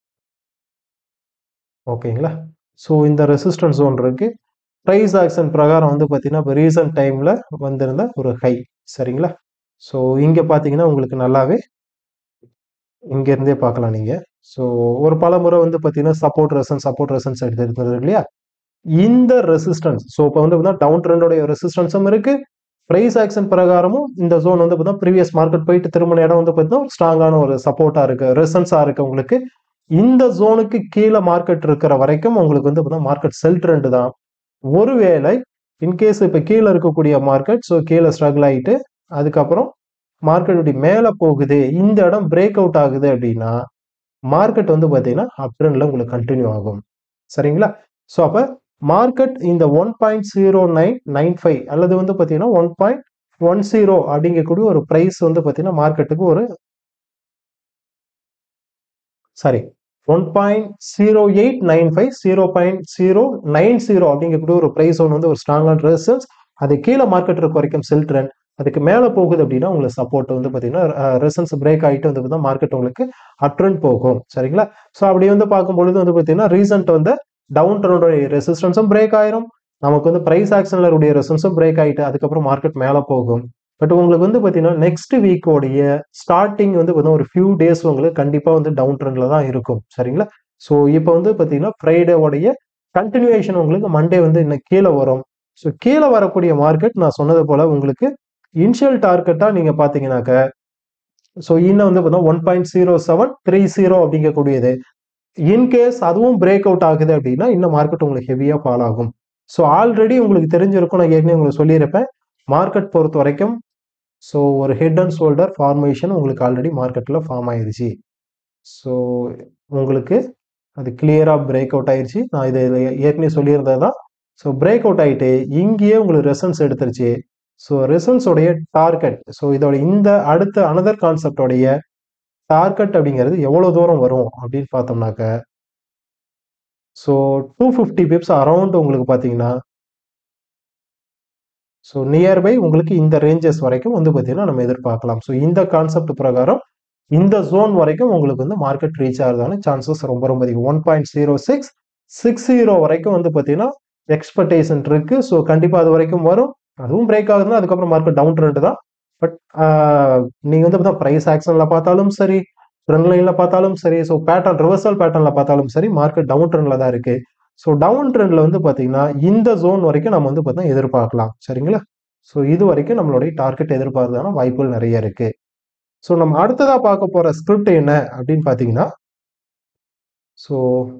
ஓகேங்களா ஸோ இந்த ரெசிஸ்டன்ஸ் ஜோன் இருக்கு ப்ரைஸ் ஆக்ஷன் பிரகாரம் வந்து பார்த்தீங்கன்னா இப்போ ரீசன்ட் டைம்ல வந்திருந்த ஒரு ஹை சரிங்களா ஸோ இங்க பாத்தீங்கன்னா உங்களுக்கு நல்லாவே இங்க இருந்தே பார்க்கலாம் நீங்க ஸோ ஒரு பல முறை வந்து பார்த்தீங்கன்னா சப்போர்ட் ரெசன்ஸ் சப்போர்ட் ரெசன்ஸ் எடுத்து இல்லையா இந்த ரெசிஸ்டன்ஸ் ஸோ இப்போ வந்து டவுன் ட்ரெண்டோடைய ரெசிஸ்டன்ஸும் இருக்கு பிரைஸ் ஆக்ஷன் பிரகாரமும் இந்த ஜோன் வந்து பார்த்தீங்கன்னா ப்ரீவியஸ் மார்க்கெட் போயிட்டு திரும்பின இடம் வந்து பார்த்தீங்கன்னா ஸ்ட்ராங்கான ஒரு சப்போர்ட்டா இருக்கு ரெசன்ஸா இருக்கு உங்களுக்கு இந்த ஜோனுக்கு கீழே மார்க்கெட் இருக்கிற வரைக்கும் உங்களுக்கு வந்து பார்த்தீங்கன்னா மார்க்கெட் செல் ட்ரெண்ட் தான் ஒருவேளை இன்கேஸ் இப்போ கீழே இருக்கக்கூடிய மார்க்கெட் ஸோ கீழே ஸ்ட்ரகிள் ஆகிட்டு அதுக்கப்புறம் மார்க்கெட் இப்படி மேலே போகுது இந்த இடம் பிரேக் அவுட் ஆகுது அப்படின்னா மார்க்கெட் வந்து பார்த்தீங்கன்னா அப் ட்ரெண்ட்ல உங்களுக்கு கண்டினியூ ஆகும் சரிங்களா ஸோ அப்போ மார்க்கெட் இந்த one point zero nine nine five அல்லது வந்து பார்த்தீங்கன்னா ஒன் பாயிண்ட் ஒன் ஜீரோ அப்படிங்கக்கூடிய ஒரு ப்ரைஸ் வந்து பார்த்தீங்கன்னா மார்க்கெட்டுக்கு ஒரு sorry one point zero eight nine five zero point zero nine zero அப்படிங்கக்கூடிய ஒரு ப்ரைஸ் ஒன்று வந்து ஒரு ஸ்ட்ராங்கான ரெசல்ஸ் அது கீழே மார்க்கெட் இருக்க வரைக்கும் செல் ட்ரெண்ட் அதுக்கு மேலே போகுது அப்படின்னா உங்களுக்கு சப்போர்ட் வந்து பார்த்தீங்கன்னா ரெசன்ஸ் பிரேக் ஆகிட்டு வந்து பார்த்தீங்கன்னா மார்க்கெட் உங்களுக்கு அட்ரன் போகும் சரிங்களா ஸோ அப்படி வந்து பார்க்கும்பொழுது வந்து பார்த்தீங்கன்னா ரீசன்ட் வந்து டவுன் ட்ரெண்டோடைய ரெசிஸ்டன்ஸும் பிரேக் ஆயிரும் நமக்கு வந்து பிரைஸ் ஆக்ஷன்ல உடைய ரெசன்ஸும் பிரேக் ஆகிட்டு அதுக்கப்புறம் மார்க்கெட் மேலே போகும் பட் உங்களுக்கு வந்து பார்த்தீங்கன்னா நெக்ஸ்ட் வீக்கோடைய ஸ்டார்டிங் வந்து பார்த்தீங்கன்னா ஒரு ஃபியூ டேஸ் உங்களுக்கு கண்டிப்பாக வந்து டவுன் ட்ரெண்ட்ல தான் இருக்கும் சரிங்களா ஸோ இப்போ வந்து பார்த்தீங்கன்னா ஃப்ரைடேவோடைய கண்டினியூஷன் உங்களுக்கு மண்டே வந்து இன்னும் கீழே வரும் ஸோ கீழே வரக்கூடிய மார்க்கெட் நான் சொன்னது போல உங்களுக்கு இனிஷியல் டார்கெட்டாக நீங்கள் பார்த்தீங்கன்னாக்க ஸோ இன்னும் வந்து பார்த்தீங்கன்னா one point zero seven three zero அப்படிங்கக்கூடியது இன்கேஸ் அதுவும் பிரேக் அவுட் ஆகுது அப்படின்னா இன்னும் மார்க்கெட் உங்களுக்கு ஹெவியாக ஃபால் ஆகும் ஸோ ஆல்ரெடி உங்களுக்கு தெரிஞ்சிருக்கும் நான் ஏற்கனவே உங்களுக்கு சொல்லியிருப்பேன் மார்க்கெட் பொறுத்த வரைக்கும் ஸோ ஒரு ஹெட் அண்ட் ஷோல்டர் ஃபார்மேஷன் உங்களுக்கு ஆல்ரெடி மார்க்கெட்டில் ஃபார்ம் ஆயிருச்சு ஸோ உங்களுக்கு அது கிளியராக பிரேக் அவுட் ஆயிருச்சு நான் இதை ஏற்கனவே சொல்லியிருந்தது தான் ஸோ பிரேக் அவுட் ஆகிட்டு இங்கேயே உங்களுக்கு ரெசன்ஸ் எடுத்துருச்சு ஸோ ரிசல்ட்ஸோடைய டார்கெட் ஸோ இதோட இந்த அடுத்த அனதர் கான்செப்டோடைய டார்கெட் அப்படிங்கிறது எவ்வளோ தூரம் வரும் அப்படின்னு பார்த்தோம்னாக்க so two fifty pips around உங்களுக்கு பார்த்தீங்கன்னா ஸோ நியர்பை உங்களுக்கு இந்த ரேஞ்சஸ் வரைக்கும் வந்து பார்த்தீங்கன்னா நம்ம எதிர்பார்க்கலாம் ஸோ இந்த கான்செப்ட் பிரகாரம் இந்த ஜோன் வரைக்கும் உங்களுக்கு வந்து மார்க்கெட் ரீச் ஆகிறதான சான்சஸ் ரொம்ப ரொம்ப அதிகம் one point zero six six zero வரைக்கும் வந்து பார்த்தீங்கன்னா எக்ஸ்பெக்டேஷன் இருக்கு ஸோ கண்டிப்பாக அது வரைக்கும் வரும் அதுவும் பிரேக் ஆகுதுன்னா அதுக்கப்புறம் மார்க்கெட் டவுன் ட்ரெண்ட் தான் பட் நீங்கள் வந்து பார்த்தா ப்ரைஸ் ஆக்ஷனில் பார்த்தாலும் சரி ட்ரெண்ட் லைனில் பார்த்தாலும் சரி ஸோ பேட்டர்ன் ரிவர்சல் பேட்டர்னில் பார்த்தாலும் சரி மார்க்கெட் டவுன் ட்ரெண்டில் தான் இருக்குது ஸோ டவுன் ட்ரெண்டில் வந்து பார்த்தீங்கன்னா இந்த ஜோன் வரைக்கும் நம்ம வந்து பார்த்தீங்கன்னா எதிர்பார்க்கலாம் சரிங்களா ஸோ இது வரைக்கும் நம்மளுடைய டார்கெட் எதிர்பார்க்கறதான வாய்ப்புகள் நிறைய இருக்குது ஸோ நம்ம அடுத்ததாக பார்க்க போகிற ஸ்கிரிப்ட் என்ன அப்படின்னு பார்த்தீங்கன்னா ஸோ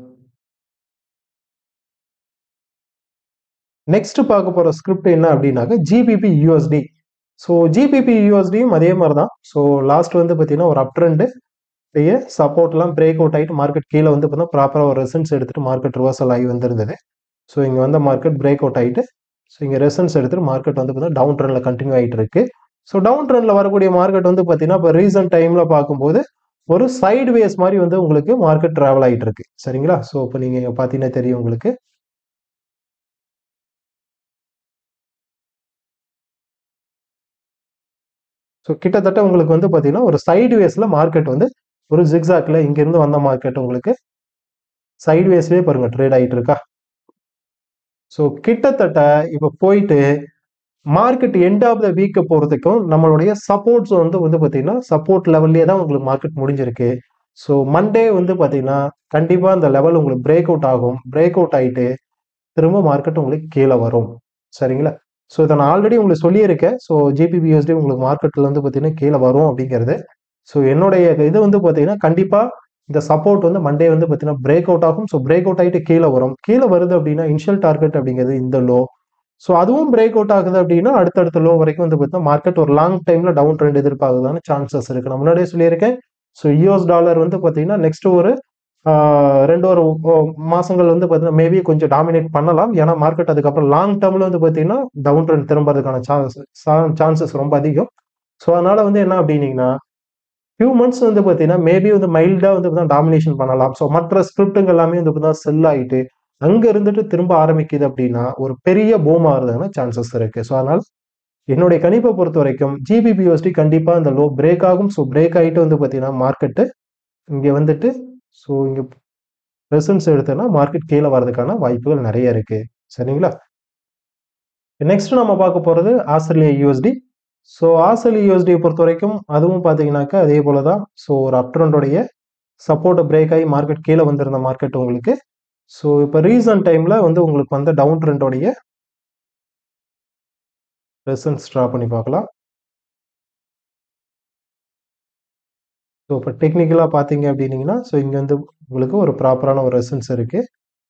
நெக்ஸ்ட் பார்க்க போகிற ஸ்கிரிப்ட் என்ன அப்படின்னாக்க ஜிபிபி யூஎஸ்டி ஸோ ஜிபிபி யூஎஸ்டியும் அதே மாதிரி தான் ஸோ லாஸ்ட் வந்து பார்த்தீங்கன்னா ஒரு அப் ட்ரெண்டு பெரிய சப்போர்ட்லாம் பிரேக் அவுட் ஆகிட்டு மார்க்கெட் கீழே வந்து பார்த்தீங்கன்னா ப்ராப்பராக ஒரு ரெசன்ஸ் எடுத்துகிட்டு மார்க்கெட் ரிவர்சல் ஆகி வந்திருந்தது ஸோ இங்கே வந்த மார்க்கெட் பிரேக் அவுட் ஆகிட்டு ஸோ இங்கே ரெசன்ஸ் எடுத்துகிட்டு மார்க்கெட் வந்து பார்த்தீங்கன்னா டவுன் ட்ரெண்டில் கண்டினியூ ஆகிட்டு இருக்கு ஸோ டவுன் ட்ரெண்டில் வரக்கூடிய மார்க்கெட் வந்து பார்த்தீங்கன்னா இப்போ ரீசன்ட் டைமில் பார்க்கும்போது ஒரு சைடு வேஸ் மாதிரி வந்து உங்களுக்கு மார்க்கெட் ட்ராவல் ஆகிட்டு இருக்கு சரிங்களா ஸோ இப்போ நீங்கள் பார்த்தீங்கன்னா தெரியும் உங்களுக்கு ஸோ கிட்டத்தட்ட உங்களுக்கு வந்து பார்த்தீங்கன்னா ஒரு சைடு வேஸில் மார்க்கெட் வந்து ஒரு ஜிக்ஸாக்ல இங்கேருந்து வந்த மார்க்கெட் உங்களுக்கு சைடு வேஸ்லேயே பாருங்க ட்ரேட் ஆகிட்டு இருக்கா ஸோ கிட்டத்தட்ட இப்போ போயிட்டு மார்க்கெட் எண்ட் ஆஃப் த வீக்கை போகிறதுக்கும் நம்மளுடைய சப்போர்ட்ஸ் வந்து வந்து பார்த்தீங்கன்னா சப்போர்ட் லெவல்லே தான் உங்களுக்கு மார்க்கெட் முடிஞ்சிருக்கு ஸோ மண்டே வந்து பார்த்தீங்கன்னா கண்டிப்பாக அந்த லெவல் உங்களுக்கு பிரேக் அவுட் ஆகும் பிரேக் அவுட் ஆகிட்டு திரும்ப மார்க்கெட் உங்களுக்கு கீழே வரும் சரிங்களா ஸோ இதை நான் ஆல்ரெடி உங்களுக்கு சொல்லியிருக்கேன் ஸோ ஜிபிபிஎஸ்டி உங்களுக்கு மார்க்கெட்டில் வந்து பார்த்தீங்கன்னா கீழே வரும் அப்படிங்கிறது ஸோ என்னுடைய இது வந்து பார்த்தீங்கன்னா கண்டிப்பாக இந்த சப்போர்ட் வந்து மண்டே வந்து பார்த்தீங்கன்னா பிரேக் அவுட் ஆகும் ஸோ பிரேக் அவுட் ஆகிட்டு கீழே வரும் கீழே வருது அப்படின்னா இனிஷியல் டார்கெட் அப்படிங்கிறது இந்த லோ ஸோ அதுவும் பிரேக் அவுட் ஆகுது அப்படின்னா அடுத்தடுத்த லோ வரைக்கும் வந்து பார்த்தீங்கன்னா மார்க்கெட் ஒரு லாங் டைமில் டவுன் ட்ரெண்ட் எதிர்பார்க்குதான சான்சஸ் இருக்கு நான் முன்னாடியே சொல்லியிருக்கேன் ஸோ யூஎஸ் டாலர் வந்து பார்த்தீங்கன்னா நெக்ஸ்ட் ஒரு ரெண்டு ஒரு மாசங்கள் வந்து பார்த்தீங்கன்னா மேபி கொஞ்சம் டாமினேட் பண்ணலாம் ஏன்னா மார்க்கெட் அதுக்கப்புறம் லாங் டேர்மில் வந்து பார்த்தீங்கன்னா டவுன் ட்ரெண்ட் திரும்புறதுக்கான சான்ஸ் சான்சஸ் ரொம்ப அதிகம் ஸோ அதனால வந்து என்ன அப்படின்னீங்கன்னா ஃபியூ மந்த்ஸ் வந்து பார்த்தீங்கன்னா மேபி வந்து மைல்டாக வந்து பார்த்தீங்கன்னா டாமினேஷன் பண்ணலாம் ஸோ மற்ற ஸ்கிரிப்டுங்க எல்லாமே வந்து பார்த்தீங்கன்னா செல் ஆகிட்டு அங்கே இருந்துட்டு திரும்ப ஆரம்பிக்குது அப்படின்னா ஒரு பெரிய பூம் ஆகுறதுக்கான சான்சஸ் இருக்கு ஸோ அதனால் என்னுடைய கணிப்பை பொறுத்த வரைக்கும் ஜிபிபிஎஸ்டி கண்டிப்பாக இந்த லோ பிரேக் ஆகும் ஸோ பிரேக் ஆகிட்டு வந்து பார்த்தீங்கன்னா மார்க்கெட்டு இங்கே வந்துட்டு ஸோ இங்கே ரெசன்ஸ் எடுத்தோன்னா மார்க்கெட் கீழே வரதுக்கான வாய்ப்புகள் நிறைய இருக்கு சரிங்களா நெக்ஸ்ட் நம்ம பார்க்க போகிறது ஆஸ்திரேலியா யூஎஸ்டி ஸோ ஆஸ்திரேலியா யூஎஸ்டியை பொறுத்த வரைக்கும் அதுவும் பார்த்தீங்கன்னாக்கா அதே போல தான் ஸோ ஒரு அப்ட்ரெண்டோடைய சப்போர்ட்டை பிரேக் ஆகி மார்க்கெட் கீழே வந்திருந்த மார்க்கெட் உங்களுக்கு ஸோ இப்போ ரீசன்ட் டைமில் வந்து உங்களுக்கு வந்த டவுன் ட்ரெண்டோடைய ரெசன்ஸ் ட்ரா பண்ணி பார்க்கலாம் ஸோ இப்போ டெக்னிக்கலாக பார்த்தீங்க அப்படின்னீங்கன்னா ஸோ இங்கே வந்து உங்களுக்கு ஒரு ப்ராப்பரான ஒரு ரெசன்ஸ் இருக்குது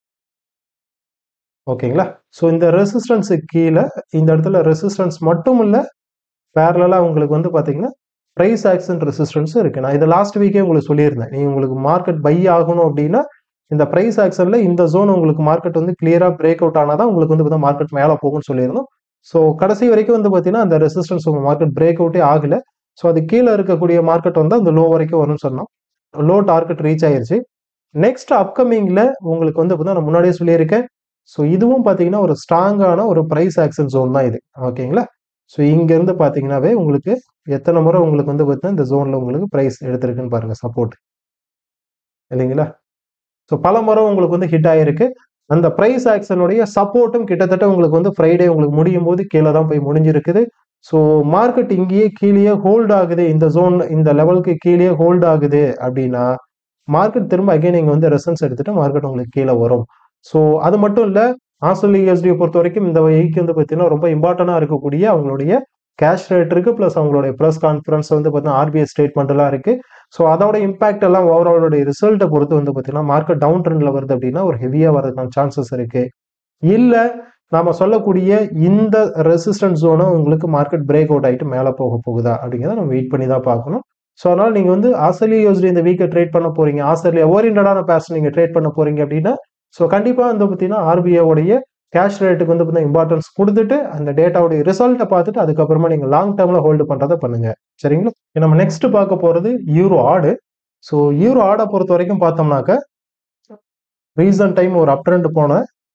ஓகேங்களா ஸோ இந்த ரெசிஸ்டன்ஸுக்கு கீழே இந்த இடத்துல ரெசிஸ்டன்ஸ் மட்டும் இல்லை பேரலாக உங்களுக்கு வந்து பார்த்தீங்கன்னா ப்ரைஸ் ஆக்ஷன் ரெசிஸ்டன்ஸும் இருக்குது நான் இதை லாஸ்ட் வீக்கே உங்களுக்கு சொல்லியிருந்தேன் நீ உங்களுக்கு மார்க்கெட் பை ஆகணும் அப்படின்னா இந்த ப்ரைஸ் ஆக்ஷனில் இந்த ஜோன் உங்களுக்கு மார்க்கெட் வந்து கிளியராக பிரேக் அவுட் ஆனால் தான் உங்களுக்கு வந்து பார்த்தா மார்க்கெட் மேலே போகும்னு சொல்லியிருந்தோம் ஸோ கடைசி வரைக்கும் வந்து பார்த்தீங்கன்னா அந்த ரெசிஸ்டன்ஸ் உங்கள் மார்க்கெட் பிரேக் அவுட்டே ஆகலை ஸோ அது கீழே இருக்கக்கூடிய மார்க்கெட் வந்து அந்த லோ வரைக்கும் வரும்னு சொன்னோம் லோ டார்கெட் ரீச் ஆயிருச்சு நெக்ஸ்ட் அப்கமிங்கில் உங்களுக்கு வந்து பார்த்தீங்கன்னா நான் முன்னாடியே சொல்லியிருக்கேன் ஸோ இதுவும் பார்த்தீங்கன்னா ஒரு ஸ்ட்ராங்கான ஒரு ப்ரைஸ் ஆக்ஷன் ஜோன் தான் இது ஓகேங்களா ஸோ இங்கேருந்து பார்த்தீங்கன்னாவே உங்களுக்கு எத்தனை முறை உங்களுக்கு வந்து பார்த்தீங்கன்னா இந்த ஜோனில் உங்களுக்கு ப்ரைஸ் எடுத்திருக்குன்னு பாருங்கள் சப்போர்ட் இல்லைங்களா ஸோ பல முறை உங்களுக்கு வந்து ஹிட் ஆகிருக்கு அந்த ப்ரைஸ் ஆக்ஷனுடைய சப்போர்ட்டும் கிட்டத்தட்ட உங்களுக்கு வந்து ஃப்ரைடே உங்களுக்கு முடியும் போது கீழே தான் போய் முடிஞ்சிருக்குது ஸோ மார்க்கெட் இங்கேயே கீழே ஹோல்ட் ஆகுது இந்த ஜோன் இந்த லெவலுக்கு கீழே ஹோல்ட் ஆகுது அப்படின்னா மார்க்கெட் திரும்ப அகைன் இங்கே வந்து ரெசன்ஸ் எடுத்துட்டு மார்க்கெட் உங்களுக்கு கீழே வரும் ஸோ அது மட்டும் இல்லை ஆஸ்திரேலியா யூஎஸ்டியை பொறுத்த வரைக்கும் இந்த வகைக்கு வந்து பார்த்தீங்கன்னா ரொம்ப இம்பார்ட்டண்டாக இருக்கக்கூடிய அவங்களுடைய கேஷ் ரேட் இருக்கு ப்ளஸ் அவங்களுடைய ப்ரெஸ் கான்ஃபரன்ஸ் வந்து பார்த்தீங்கன்னா ஆர்பிஐ ஸ்டேட்மெண்ட்லாம் இருக்கு ஸோ அதோட இம்பாக்ட் எல்லாம் ஓவராலோட ரிசல்ட்டை பொறுத்து வந்து பார்த்தீங்கன்னா மார்க்கெட் டவுன் ட்ரெண்ட்ல வருது அப்படின்னா ஒரு ஹெவியாக வரதுக்கான சான்சஸ் இருக்கு இல்லை நாம சொல்லக்கூடிய இந்த ரெசிஸ்டன்ஸ் ஜோனும் உங்களுக்கு மார்க்கெட் பிரேக் அவுட் ஆகிட்டு மேலே போக போகுதா அப்படிங்கிறத நம்ம வெயிட் பண்ணி தான் பார்க்கணும் ஸோ அதனால நீங்கள் வந்து ஆஸ்திரேலியா யூஎஸ்டி இந்த வீக்கை ட்ரேட் பண்ண போறீங்க ஆஸ்திரேலியா ஓரியன்டான பேர்ஸ் நீங்கள் ட்ரேட் பண்ண போறீங்க அப்படின்னா ஸோ கண்டிப்பாக வந்து பார்த்தீங்கன்னா ஆர்பிஐடைய கேஷ் ரேட்டுக்கு வந்து பார்த்தீங்கன்னா இம்பார்ட்டன்ஸ் கொடுத்துட்டு அந்த டேட்டாவுடைய ரிசல்ட்டை பார்த்துட்டு அதுக்கப்புறமா நீங்கள் லாங் டேர்மில் ஹோல்டு பண்ணுறதை பண்ணுங்க சரிங்களா நம்ம நெக்ஸ்ட் பார்க்க போகிறது யூரோ ஆடு ஸோ யூரோ ஆடை பொறுத்த வரைக்கும் பார்த்தோம்னாக்க ரீசன்ட் டைம் ஒரு அப் ட்ரெண்ட் போன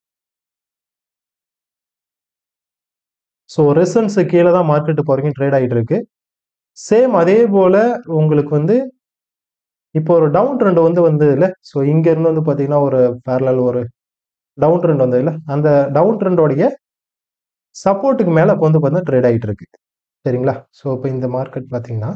ஸோ ரெசன்ஸ் கீழே தான் மார்க்கெட்டு இப்போ வரைக்கும் ட்ரேட் ஆகிட்டு இருக்கு சேம் அதே போல உங்களுக்கு வந்து இப்போ ஒரு டவுன் ட்ரெண்ட் வந்து வந்தது இல்லை ஸோ இங்க இருந்து வந்து பார்த்தீங்கன்னா ஒரு பேரலல் ஒரு டவுன் ட்ரெண்ட் வந்தது இல்லை அந்த டவுன் ட்ரெண்டோடைய சப்போர்ட்டுக்கு மேலே இப்போ வந்து பார்த்தீங்கன்னா ட்ரேட் ஆகிட்டு இருக்கு சரிங்களா ஸோ இப்போ இந்த மார்க்கெட் பார்த்தீங்கன்னா